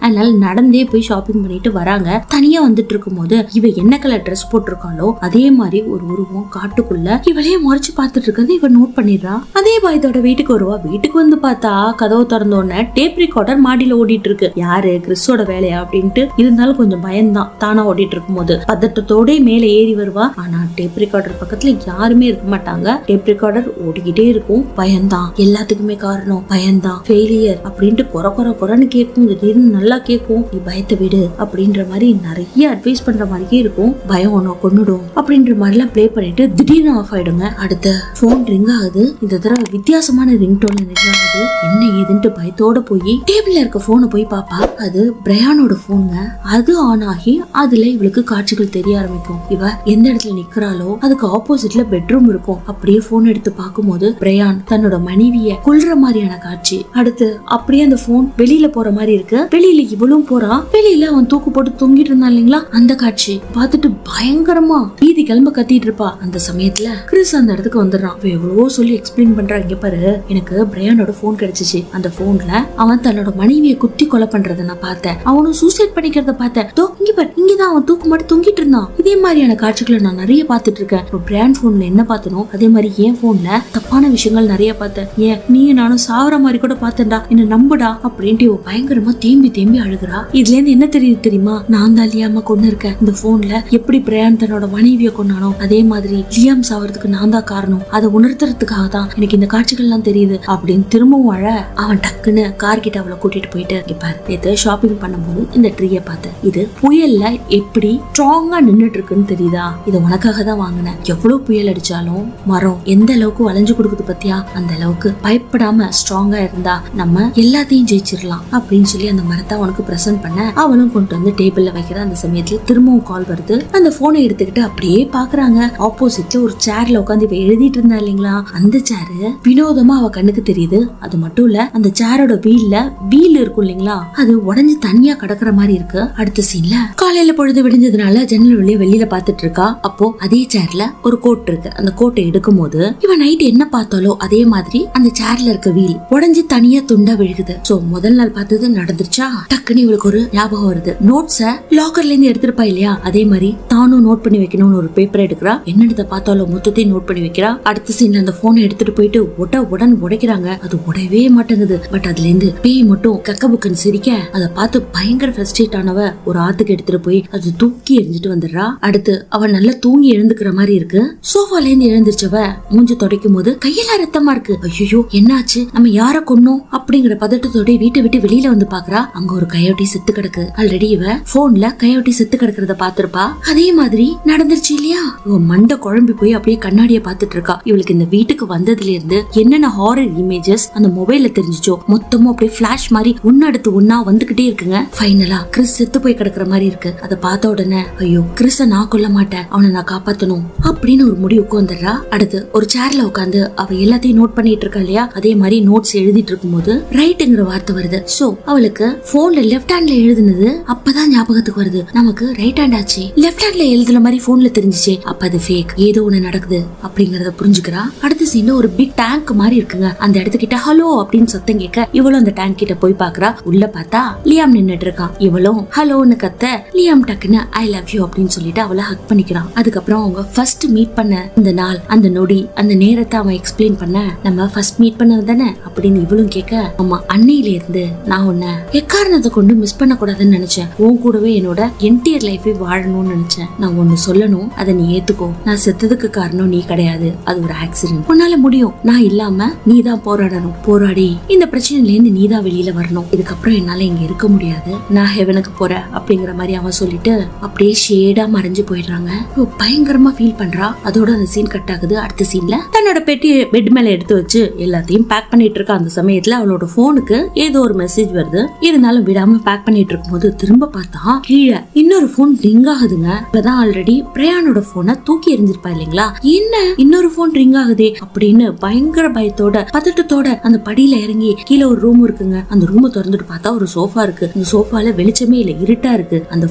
அதனால நடந்தே போய் ஷாப்பிங் பண்ணிட்டு வராங்க தனியா வந்துட்டு இருக்கும்போது இவ என்ன கலர் ட்ரெஸ் போட்டிருக்காளோ அதே மாதிரி ஒரு உருவம் காட்டுக்குள்ள இவளையே முறைச்சு பார்த்துட்டு இருக்கிறது இவ நோட் பண்ணிடுறா அதே பயத்தோட வீட்டுக்கு வருவா வீட்டுக்கு வந்து பார்த்தா கதவு திறந்த உடனே டேப் ரெக்கார்டர் மாடியில ஓடிட்டு இருக்கு யாரு கிறிஸோட வேலையா அப்படின்ட்டு இருந்தாலும் கொஞ்சம் பயம்தான் தானா ஓடிட்டு இருக்கும்போது பதட்டத்தோட மேல ஏறி வருவா ஆனா டேப் ரெக்கார்டர் பக்கத்துல யாருமே இருக்க மாட்டாங்க டேப் ரெக்கார்டர் ஓடிக்கிட்டே இருக்கும் பயம்தான் எல்லாத்துக்குமே காரணம் பயம்தான் ஃபெயிலியர் அப்படின்ட்டு குறை குறை குறைன்னு கேட்கும் திடீர்னு நல்லா கேட்கும் நீ பயத்தை விடு அப்படின்ற மாதிரி நிறைய அட்வைஸ் பண்ற மாதிரியே இருக்கும் பயம் ஒன்னும் கொன்னுடும் அப்படின்ற மாதிரிலாம் ப்ளே பண்ணிட்டு திடீர்னு ஆஃப் ஆயிடுங்க அடுத்த போன் ரிங் ஆகுது இந்த தடவை வித்தியாசமான ரிங் டோன் ரிங் ஆகுது என்ன ஏதுன்ட்டு பயத்தோட போய் டேபிள்ல இருக்க போனை போய் பாப்பா அது பிரயானோட போனுங்க அது ஆன் ஆகி அதுல இவளுக்கு காட்சிகள் தெரிய ஆரம்பிக்கும் இவ எந்த இடத்துல நிக்கிறாளோ அதுக்கு ஆப்போசிட்ல பெட்ரூம் இருக்கும் அப்படியே போன் எடுத்து பார்க்கும்போது பிரயான் தன்னோட மனைவிய கொல்ற மாதிரியான காட்சி அடுத்து அப்படியே அந்த போன் வெளியில போற மாதிரி இருக்கு வெளியில இவளும் போறா வெளியில அவன் தூக்கு போட்டு தொங்கிட்டு இருந்தான் இல்லைங்களா அந்த காட்சி பார்த்துட்டு பயங்கரமா பீதி கிளம்ப கத்திட்டு இருப்பா அந்த சமயத்துல கிறிஸ் அந்த இடத்துக்கு வந்துடுறான் அவ எவ்வளவோ சொல்லி எக்ஸ்பிளைன் பண்றா இங்க பாரு எனக்கு பிரயானோட போன் கிடைச்சிச்சு அந்த போன்ல அவன் தன்னோட மனைவியை குத்தி கொலை பண்றத நான் பார்த்தேன் அவனும் சூசைட் பண்ணிக்கிறத பார்த்தேன் தோ இங்க பாரு இங்கதான் அவன் தூக்கு மாட்டி தொங்கிட்டு இருந்தான் இதே மாதிரியான காட்சிகளை நான் நிறைய பார்த்துட்டு இருக்கேன் இப்போ பிராண்ட் போன்ல என்ன பார்த்தனோ அதே மாதிரி என் போன்ல தப்பான விஷயங்கள் நிறைய பார்த்தேன் ஏன் நீயும் நானும் சாவற மாதிரி கூட பார்த்தேன்டா என்ன நம்புடா அப்படின்ட்டு இவ பயங்கரமா தேம்பி தேம்பி அழுகுறா இதுல இருந்து என்ன தெரியுது தெரியுமா நான் தான் லியாம கொண்டு இருக்கேன் இந்த போன்ல எப்படி பிரயான் தன்னோட மனைவிய கொண்டானோ அதே மாதிரி லியாம் சாவறதுக்கு நான் தான் காரணம் அதை உணர்த்துறதுக்காக தான் எனக்கு இந்த காட்சிகள்லாம் தெரியுது அப்படின்னு திரும்பவும் அழ அவன் டக்குன்னு கார் கிட்ட அவளை கூட்டிட்டு போயிட்டு இங்க பாரு நேத்து ஷாப்பிங் பண்ணும்போது இந்த ட்ரீயை பார்த்தேன் இது புயல்ல எப்படி ஸ்ட்ராங்கா நின்னுட்டு இருக்குன்னு தெரியுதா இது உனக்காக தான் வாங்கினேன் எவ்வளவு புயல் அடிச்சாலும் மரம் எந்த அளவுக்கு வளைஞ்சு கொடுக்குது பத்தியா அந்த அளவுக்கு பயப்படாம ஸ்ட்ராங்கா இருந்தா நம்ம எல்லாத்தையும் ஜெயிச்சிடலாம் அப்படின்னு சொல்லி அந்த மரத்தை அவனுக்கு பிரசன்ட் பண்ண அவளும் கொண்டு வந்து டேபிள்ல வைக்கிற அந்த சமயத்துல திரும்பவும் கால் வருது அந்த போனை எடுத்துக்கிட்டு அப்படியே பாக்குறாங்க ஆப்போசிட்ல ஒரு சேர்ல உட்காந்து இவ எழுதிட்டு இருந்தா இல்லைங்களா அந்த சேரு வினோதமா அவ கண்ணுக்கு தெரியுது அது மட்டும் இல்ல அந்த சேரோட வீல்ல வீல் இருக்கும் இல்லைங்களா அது உடஞ்சு தனியா கிடக்குற மாதிரி இருக்கு அடுத்த சீன்ல காலையில பொழுது விடிஞ்சதுனால ஜன்னல் வழியா வெளியில பாத்துட்டு இருக்கா அப்போ அதே சேர்ல ஒரு கோட் இருக்கு அந்த கோட்டை எடுக்கும் போது இவன் நைட் என்ன பார்த்தாலோ அதே மாதிரி அந்த சேர்ல இருக்க வீல் உடஞ்சு தனியா துண்டா விழுகுது சோ முதல் நாள் பார்த்தது நடந்துருச்சா டக்குன்னு இவளுக்கு ஒரு ஞாபகம் வருது நோட்ஸ லாக்கர்ல இருந்து எடுத்திருப்பா இல்லையா அதே மாதிரி தானும் நோட் பண்ணி வைக்கணும்னு ஒரு பேப்பர் எடுக்கிறா என்னென்னதை பார்த்தாலும் மொத்தத்தையும் நோட் பண்ணி வைக்கிறா அடுத்த சீன்ல அந்த போனை எடுத்துட்டு போயிட்டு உட உடன் உடைக்கிறாங்க அது உடையவே மாட்டேங்குது பட் அதுல இருந்து பேய் மட்டும் கக்க புக்கன் சிரிக்க அதை பார்த்து பயங்கர ஃப்ரஸ்ட்ரேட் ஆனவ ஒரு ஆத்துக்கு எடுத்துட்டு போய் அது தூக்கி எரிஞ்சிட்டு வந்துடுறா அடுத்து அவ நல்லா தூங்கி எழுந்துக்கிற மாதிரி இருக்கு சோஃபால இருந்து எழுந்திருச்சவ மூஞ்சி துடைக்கும் போது கையெல்லாம் ரத்தமா இருக்கு ஐயோ என்னாச்சு நம்ம யார கொன்னோம் அப்படிங்கிற பதட்டத்தோட வீட்டை விட்டு வெளியில வந்து பாக்குறா அங்க ஒரு கயோட்டி செத்து கிடக்கு ஆல்ரெடி இவ போன்ல கயோட்டி செத்து கிடக்கிறத பாத்திருப்பா அதே மாதிரி நடந்துருச்சு இல்லையா இவ மண்டை குழம்பி போய் அப்படியே கண்ணாடிய பாத்துட்டு இருக்கா இவளுக்கு இந்த வீட்டுக்கு வந்ததுல இருந்து என்னென்ன ஹாரர் இமேஜஸ் அந்த மொபைல்ல தெரிஞ்சுச்சோ மொத்தமும் அப்படியே பிளாஷ் மாதிரி ஒன்னு அடுத்து ஒன்னா வந்துகிட்டே இருக்குங்க ஃபைனலா கிறிஸ் செத்து போய் கிடக்குற மாதிரி இருக்கு அதை பார்த்த உடனே ஐயோ கிறிஸ நான் கொல்ல மாட்டேன் அவனை நான் காப்பாத்தணும் அப்படின்னு ஒரு முடிவுக்கு வந்துடுறா அடுத்து ஒரு சேர்ல உட்காந்து அவ எல்லாத்தையும் நோட் பண்ணிட்டு இருக்கா இல்லையா அதே மாதிரி நோட்ஸ் எழுதிட்டு இருக்கும்போது ரைட்டுங்கிற வார்த்தை வருது சோ அவளுக்கு போன்ல லெஃப்ட் ஹேண்ட்ல எழுதுனது அப்பதான் ஞாபகத்துக்கு வருது நமக்கு ரைட் ஹேண்ட் ஆச்சு லெஃப்ட் ஹேண்ட்ல எழுதுன மாதிரி போன்ல தெரிஞ்சுச்சு அப்ப அது ஃபேக் ஏதோ ஒண்ணு நடக்குது அப்படிங்கறத புரிஞ்சுக்கிறா அடுத்த சீன்ல ஒரு பிக் டேங்க் மாதிரி இருக்குங்க அந்த இடத்துக்கிட்ட ஹலோ அப்படின்னு சத்தம் கேட்க இவளும் அந்த டேங்க் கிட்ட போய் பாக்குறா உள்ள பார்த்தா லியாம் நின்னுட்டு இருக்கான் இவளும் ஹலோன்னு கத்த லியாம் டக்குன்னு ஐ லவ் யூ அப்படின்னு சொல்லிட்டு அவளை ஹக் பண்ணிக்கிறான் அதுக்கப்புறம் அவங்க ஃபர்ஸ்ட் மீட் பண்ண இந்த நாள் அந்த நொடி அந்த நேரத்தை அவன் எக்ஸ்பிளைன் பண்ண நம்ம ஃபர்ஸ்ட் மீட் பண்ணது தானே அப்படின்னு இவளும் கேட்க ஆமா அன்னையில இருந்து நான் உன்னை எக்காரணத்தை கொண்டு மிஸ் பண்ண கூடாதுன்னு நினைச்சேன் உன் கூடவே என்னோட என்டையர் லைஃபே வாழணும்னு நினைச்சேன் நான் ஒன்னு சொல்லணும் அதை நீ ஏத்துக்கோ நான் செத்ததுக்கு காரணம் நீ கிடையாது அது ஒரு ஆக்சிடென்ட் உன்னால முடியும் நான் இல்லாம நீ தான் போராடணும் போராடி இந்த பிரச்சனையில இருந்து நீ தான் வெளியில வரணும் இதுக்கப்புறம் என்னால இங்க இருக்க முடியாது நான் ஹெவனுக்கு போறேன் அப்படிங்கிற மாதிரி அவன் சொல்லிட்டு அப்படியே ஷேடா மறைஞ்சு போயிடுறாங்க இவ பயங்கரமா ஃபீல் பண்றா அதோட அந்த சீன் கட் ஆகுது அடுத்த சீன்ல தன்னோட பெட்டி பெட் மேல எடுத்து வச்சு எல்லாத்தையும் பேக் பண்ணிட்டு இருக்க அந்த சமயத்துல அவளோட போனுக்கு ஏதோ ஒரு மெசேஜ் வருது இருந்தாலும் விடாம பேக் பண்ணிட்டு இருக்கும்போது திரும்ப பார்த்தா கீழே இன்னொரு போன் ரிங் ஆகுதுங்க இப்பதான் ஆல்ரெடி பிரயானோட போனை தூக்கி எறிஞ்சிருப்பா இல்லைங்களா என்ன இன்னொரு போன் ரிங் ஆகுதே அப்படின்னு பயங்கர பயத்தோட பதட்டத்தோட அந்த படியில இறங்கி கீழே ஒரு ரூம் இருக்குங்க அந்த ரூமை திறந்துட்டு பார்த்தா ஒரு சோஃபா இருக்கு அந்த சோஃபால வெளிச்சமே இல்ல இருட்டா இருக்கு அந்த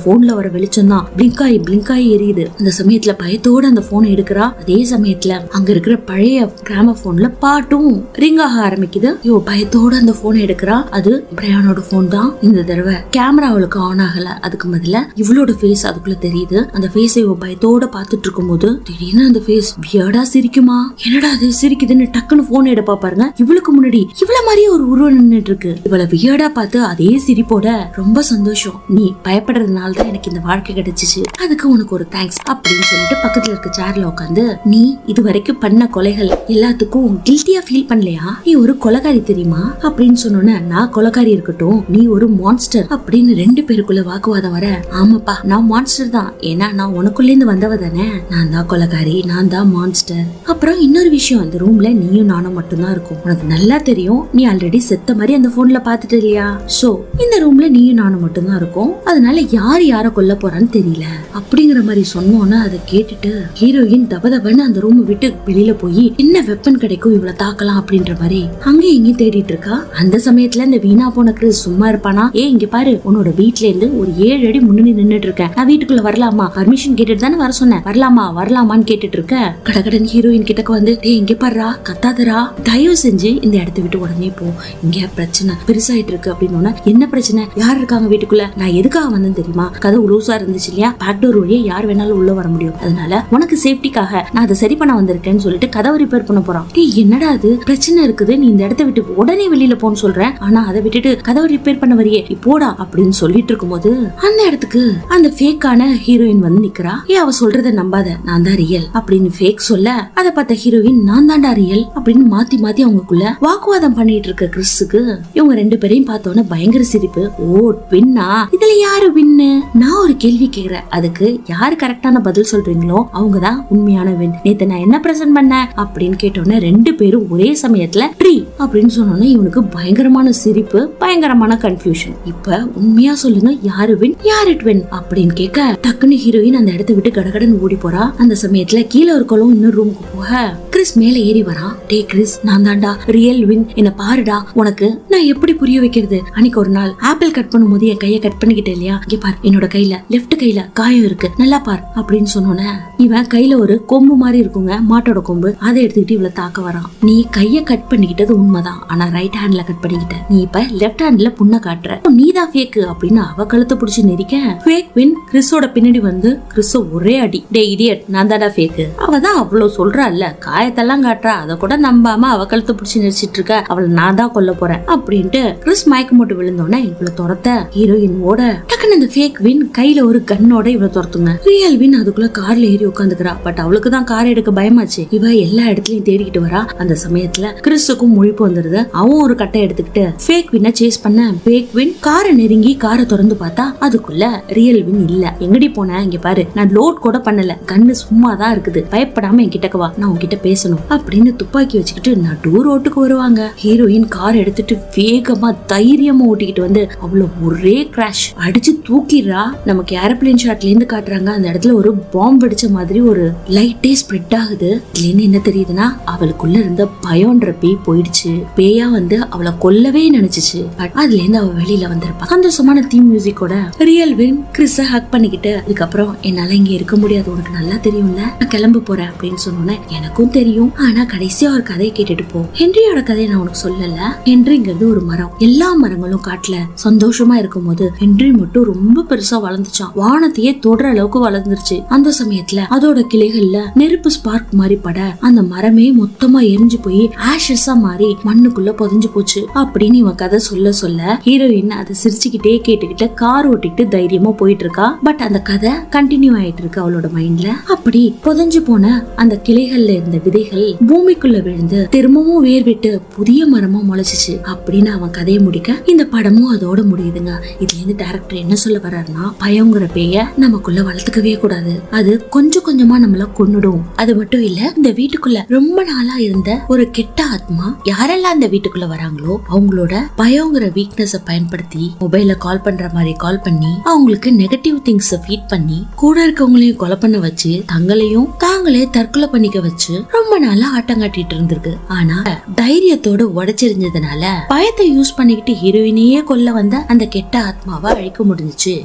போன்ல வர வெளிச்சம் தான் பிளிங்க் ஆகி பிளிங்க் ஆகி எரியுது அந்த சமயத்துல பயத்தோட அந்த போனை எடுக்கிறா அதே சமயத்துல அங்க இருக்கிற பழைய கிராம போன்ல பாட்டும் ரிங் ஆக ஆரம்பிக்குது ஐயோ பயத்தோட அந்த போனை எடுக்கிறா அது பிரையானோட போன் தான் இந்த தடவை கேமரா அவளுக்கு ஆன் ஆகல அதுக்கு பதிலா இவளோட ஃபேஸ் அதுக்குள்ள தெரியுது அந்த ஃபேஸை இவ பயத்தோட பார்த்துட்டு இருக்கும்போது திடீர்னு அந்த ஃபேஸ் வியர்டா சிரிக்குமா என்னடா அது சிரிக்குதுன்னு டக்குன்னு போன் எடுப்பா பாருங்க இவளுக்கு முன்னாடி இவள மாதிரியே ஒரு உருவம் நின்னுட்டு இருக்கு இவள வியர்டா பார்த்து அதே சிரிப்போட ரொம்ப சந்தோஷம் நீ பயப்படுறதுனால தான் எனக்கு இந்த வாழ்க்கை கிடைச்சிச்சு அதுக்கு உனக்கு ஒரு தேங்க்ஸ் அப்படின்னு சொல்லிட்டு பக்கத்துல இருக்க சேர்ல உட்காந்து நீ இது வரைக்கும் பண்ண கொலைகள் எல்லாத்துக்கும் கில்ட்டியா ஃபீல் பண்ணலையா நீ ஒரு கொலைகாரி தெரியுமா அப்படின்னு சொன்னோன்னே நான் கொலைகாரி இருக்கட்டும் நீ ஒரு மான்ஸ்டர் அப்படின்னு ரெண்டு பேருக்குள்ள வாக்குவாதம் வர ஆமாப்பா நான் மான்ஸ்டர் தான் ஏன்னா நான் உனக்குள்ள இருந்து வந்தவ தானே நான் தான் கொலைகாரி நான் தான் மான்ஸ்டர் அப்புறம் இன்னொரு விஷயம் இந்த ரூம்ல நீயும் நானும் மட்டும்தான் இருக்கும் உனக்கு நல்லா தெரியும் நீ ஆல்ரெடி செத்த மாதிரி அந்த போன்ல பாத்துட்டு இல்லையா சோ இந்த ரூம்ல நீயும் நானும் மட்டும்தான் இருக்கும் அதனால யார் யார கொல்ல போறான்னு தெரியல அப்படிங்கிற மாதிரி சொன்னோன்னு அதை கேட்டுட்டு ஹீரோயின் தபதபன்னு அந்த ரூம் விட்டு வெளியில போய் என்ன வெப்பன் கிடைக்கும் இவ்வளவு தாக்கலாம் அப்படின்ற மாதிரி அங்கேயும் இங்கேயும் தேடிட்டு இருக்கா அந்த சமயத்துல இந்த வீணா போன கிறிஸ் சும்மா இருப்பானா ஏ இங்க பாரு உன்னோட வீட்ல இருந்து ஒரு ஏழு அடி முன்னாடி நின்னுட்டு இருக்கேன் நான் வீட்டுக்குள்ள வரலாமா பர்மிஷன் கேட்டுட்டு தானே வர சொன்னேன் வரலாமா வரலாமான்னு கேட்டுட்டு இருக்க கடகடன் ஹீரோயின் கிட்டக்க வந்து டேய் இங்க பாருடா கத்தாதரா தயவு செஞ்சு இந்த இடத்த விட்டு உடனே போ இங்க பிரச்சனை பெருசாயிட்டு இருக்கு அப்படின்னு என்ன பிரச்சனை யார் இருக்காங்க வீட்டுக்குள்ள நான் எதுக்காக வந்தேன் தெரியுமா கதவு லூசா இருந்துச்சு இல்லையா பேக்டோர் வழியா யார் வேணாலும் உள்ள வர முடியும் அதனால உனக்கு சேஃப்டிக்காக நான் அதை சரி பண்ண வந்திருக்கேன்னு சொல்லிட்டு கதவை ரிப்பேர் பண்ண போறான் டேய் என்னடா அது பிரச்சனை இருக்குது நீ இந்த இடத்த விட்டு உடனே வெளியில போன்னு சொல்றேன் ஆனா அதை விட்டுட்டு கதவை ரிப்பேர் பண்ண வரியே நீ போடா அப்படின்னு சொல்லிட்டு இருக்கும்போது அந்த இடத்துக்கு அந்த ஃபேக்கான ஹீரோயின் வந்து நிக்கிறா ஏ அவ சொல்றத நம்பாத நான் தான் ரியல் அப்படின்னு ஃபேக் சொல்ல அதை பார்த்த ஹீரோயின் நான் தான்டா ரியல் அப்படின்னு மாத்தி மாத்தி அவங்களுக்குள்ள வாக்குவாதம் பண்ணிட்டு இருக்க கிறிஸுக்கு இவங்க ரெண்டு பேரையும் பார்த்தோன்னே பயங்கர சிரிப்பு ஓ வின்னா இதுல யாரு வின்னு நான் ஒரு கேள்வி கேக்குறேன் அதுக்கு யாரு கரெக்டான பதில் சொல்றீங்களோ அவங்க தான் உண்மையான வின் நேத்து நான் என்ன பிரசன்ட் பண்ணேன் அப்படின்னு கேட்டோன்னே ரெண்டு பேரும் ஒரே சமயத்துல ட்ரீ அப்படின்னு சொன்னோன்னே இவனுக்கு பயங்கரமான சிரிப்பு பயங்கரமான கன்ஃபியூஷன் இப்ப உண்மையா சொல்லுங்க யாரு வின் யாரு ட்வின் அப்படின்னு கேட்க டக்குன்னு ஹீரோயின் அந்த இடத்த விட்டு கடகடன் ஓடி போறா அந்த சமயத்துல கீழே இருக்கலும் இன்னொரு ரூமுக்கு போக கிறிஸ் மேல ஏறி வரான் டே கிறிஸ் நான் தான்டா ரியல் வின் என்ன பாருடா உனக்கு நான் எப்படி புரிய வைக்கிறது அன்னைக்கு ஒரு நாள் ஆப்பிள் கட் பண்ணும்போது என் கையை கட் பண்ணிக்கிட்டேன் இல்லையா இங்க பார் என்னோட கையில லெஃப்ட் கையில காயம் இருக்கு நல்லா பார் அப்படின்னு சொன்னோன்னே இவன் கையில ஒரு கொம்பு மாதிரி இருக்குங்க மாட்டோட கொம்பு அதை எடுத்துக்கிட்டு இவ்வளவு தாக்க வரான் நீ கைய கட் பண்ணிக்கிட்டது உண்மைதான் ஆனா ரைட் ஹேண்ட்ல கட் பண்ணிக்கிட்ட நீ இப்ப லெஃப்ட் ஹேண்ட்ல புண்ணை காட்டுற அப்போ நீதான் ஃபேக் அப்படின்னு அவ கழுத்தை பிடிச்சு நெரிக்க ஃபேக் வின் கிறிஸோட பின்னாடி வந்து கிறிஸ ஒரே அடி டே இடியட் நான் தாடா ஃபேக் அவ தான் அவ்வளவு சொல்றாள்ல காயத்தெல்லாம் காட்டுறா அதை கூட நம்பாம அவ கழுத்தை பிடிச்சு நெரிச்சிட்டு இருக்க அவளை நான் தான் கொல்ல போறேன் அப்படின்ட்டு கிறிஸ் மயக்கம் போட்டு விழுந்தோடனே இவ்வளவு துரத்த ஹீரோயின் ஓட டக்குன்னு அந்த ஃபேக் வின் கையில ஒரு கன்னோட இவ்வளவு துரத்துங்க ரியல் வின் அதுக்குள்ள கார்ல ஏறி உட்காந்துக்கிறா பட் அவளுக்கு தான் கார் எடுக்க பயமாச்சு இவ எல்லா இடத்துலயும் தேடிக்கிட்டு வரா அந்த சமயத்துல கிறிஸுக்கும் முழிப்பு வந்துருது அவன் ஒரு கட்டை எடுத்துக்கிட்டு ஃபேக் வின்னை சேஸ் பண்ண ஃபேக் வின் காரை நெருங்கி காரை திறந்து பார்த்தா அதுக்குள்ள ரியல் வின் இல்ல எங்கடி போன இங்க பாரு நான் லோட் கூட பண்ணல கண்ணு சும்மா தான் இருக்குது பயப்படாம என்கிட்ட வா நான் உன்கிட்ட பேசணும் அப்படின்னு துப்பாக்கி வச்சுக்கிட்டு நடு ரோட்டுக்கு வருவாங்க ஹீரோயின் கார் எடுத்துட்டு வேகமா தைரியமா ஓட்டிக்கிட்டு வந்து அவ்வளவு ஒரே கிராஷ் அடிச்சு தூக்கிடுறா நமக்கு ஏரோப்ளேன் ஷாட்ல இருந்து காட்டுறாங்க அந்த இடத்துல ஒரு பாம்பு வெடிச்ச மாதிரி ஒரு லைட்டே ஸ்ப்ரெட் ஆகுது இதுல இருந்து என்ன தெரியுதுன்னா அவளுக்குள்ள இருந்த பயம்ன்ற பேய் போயிடுச்சு பேயா வந்து அவளை கொல்லவே நினைச்சுச்சு பட் அதுல இருந்து அவ வெளியில வந்திருப்பா சந்தோஷமான தீம் மியூசிக்கோட ரியல் வின் கிறிஸ ஹக் பண்ணிக்கிட்டு அதுக்கப்புறம் என்னால இங்க இருக்க முடியாது உனக்கு நல்லா தெரியும்ல நான் கிளம்ப போறேன் அப்படின்னு சொன்னோன்னே எனக்கும் தெரியும் ஆனா கடைசியா ஒரு கதையை கேட்டுட்டு போ ஹென்ரியோட கதையை நான் உனக்கு சொல்லல ஹென்ரிங்கிறது ஒரு மரம் எல்லா மரங்களும் காட்டுல சந்தோஷமா இருக்கும் போது ஹென்றி மட்டும் ரொம்ப பெருசா வளர்ந்துச்சான் வானத்தையே தொடுற அளவுக்கு வளர்ந்துருச்சு அந்த சமயத்துல அதோட கிளைகள்ல நெருப்பு ஸ்பார்க் மாதிரி பட அந்த மரமே மொத்தமா எரிஞ்சு போய் ஆஷஸா மாறி மண்ணுக்குள்ள புதைஞ்சு போச்சு அப்படின்னு இவன் கதை சொல்ல சொல்ல ஹீரோயின் அதை சிரிச்சுக்கிட்டே கேட்டுக்கிட்டு கார் ஓட்டிட்டு தைரியமா போயிட்டு இருக்கா பட் அந்த கதை கண்டினியூ ஆயிட்டு இருக்கு அவளோட மைண்ட்ல அப்படி புதைஞ்சு போன அந்த கிளைகள்ல இருந்த விதைகள் பூமிக்குள்ள விழுந்து திரும்பவும் வேர் விட்டு புதிய மரமா முளைச்சிச்சு அப்படின்னு அவன் கதையை முடிக்க இந்த படமும் அதோட முடியுதுங்க இதுல இருந்து டேரக்டர் என்ன சொல்ல வர்றாருன்னா பயங்கிற பேய நமக்குள்ள வளர்த்துக்கவே கூடாது அது கொஞ்சம் கொஞ்சமா நம்மள கொன்னுடும் அது மட்டும் இல்ல இந்த வீட்டுக்குள்ள ரொம்ப நாளா இருந்த ஒரு கெட்ட ஆத்மா யாரெல்லாம் இந்த வீட்டுக்குள்ள வராங்களோ அவங்களோட பயங்கிற வீக்னஸ பயன்படுத்தி மொபைல்ல கால் பண்ற மாதிரி கால் பண்ணி அவங்களுக்கு நெகட்டிவ் திங்ஸ் ஃபீட் பண்ணி கூட இருக்கவங்களையும் கொலை பண்ண வச்சு தங்களையும் தாங்களே தற்கொலை பண்ணிக்க வச்சு ரொம்ப நாளா ஆட்டம் காட்டிட்டு இருந்திருக்கு ஆனா தைரியத்தோட உடைச்செறிஞ்சதுனால பயத்தை யூஸ் பண்ணிக்கிட்டு ஹீரோயினையே கொல்ல வந்த அந்த கெட்ட ஆத்மாவை அழிக்க முடிஞ்சுச்சு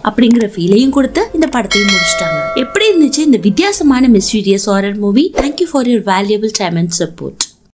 அப்படிங்கிற ஃபீலையும் கொடுத்து இந்த படத்தையும் முடிச்சிட்டாங்க எப்படி இருந்துச்சு இந்த வித்தியாசமான mysterious horror movie thank you for your valuable time and support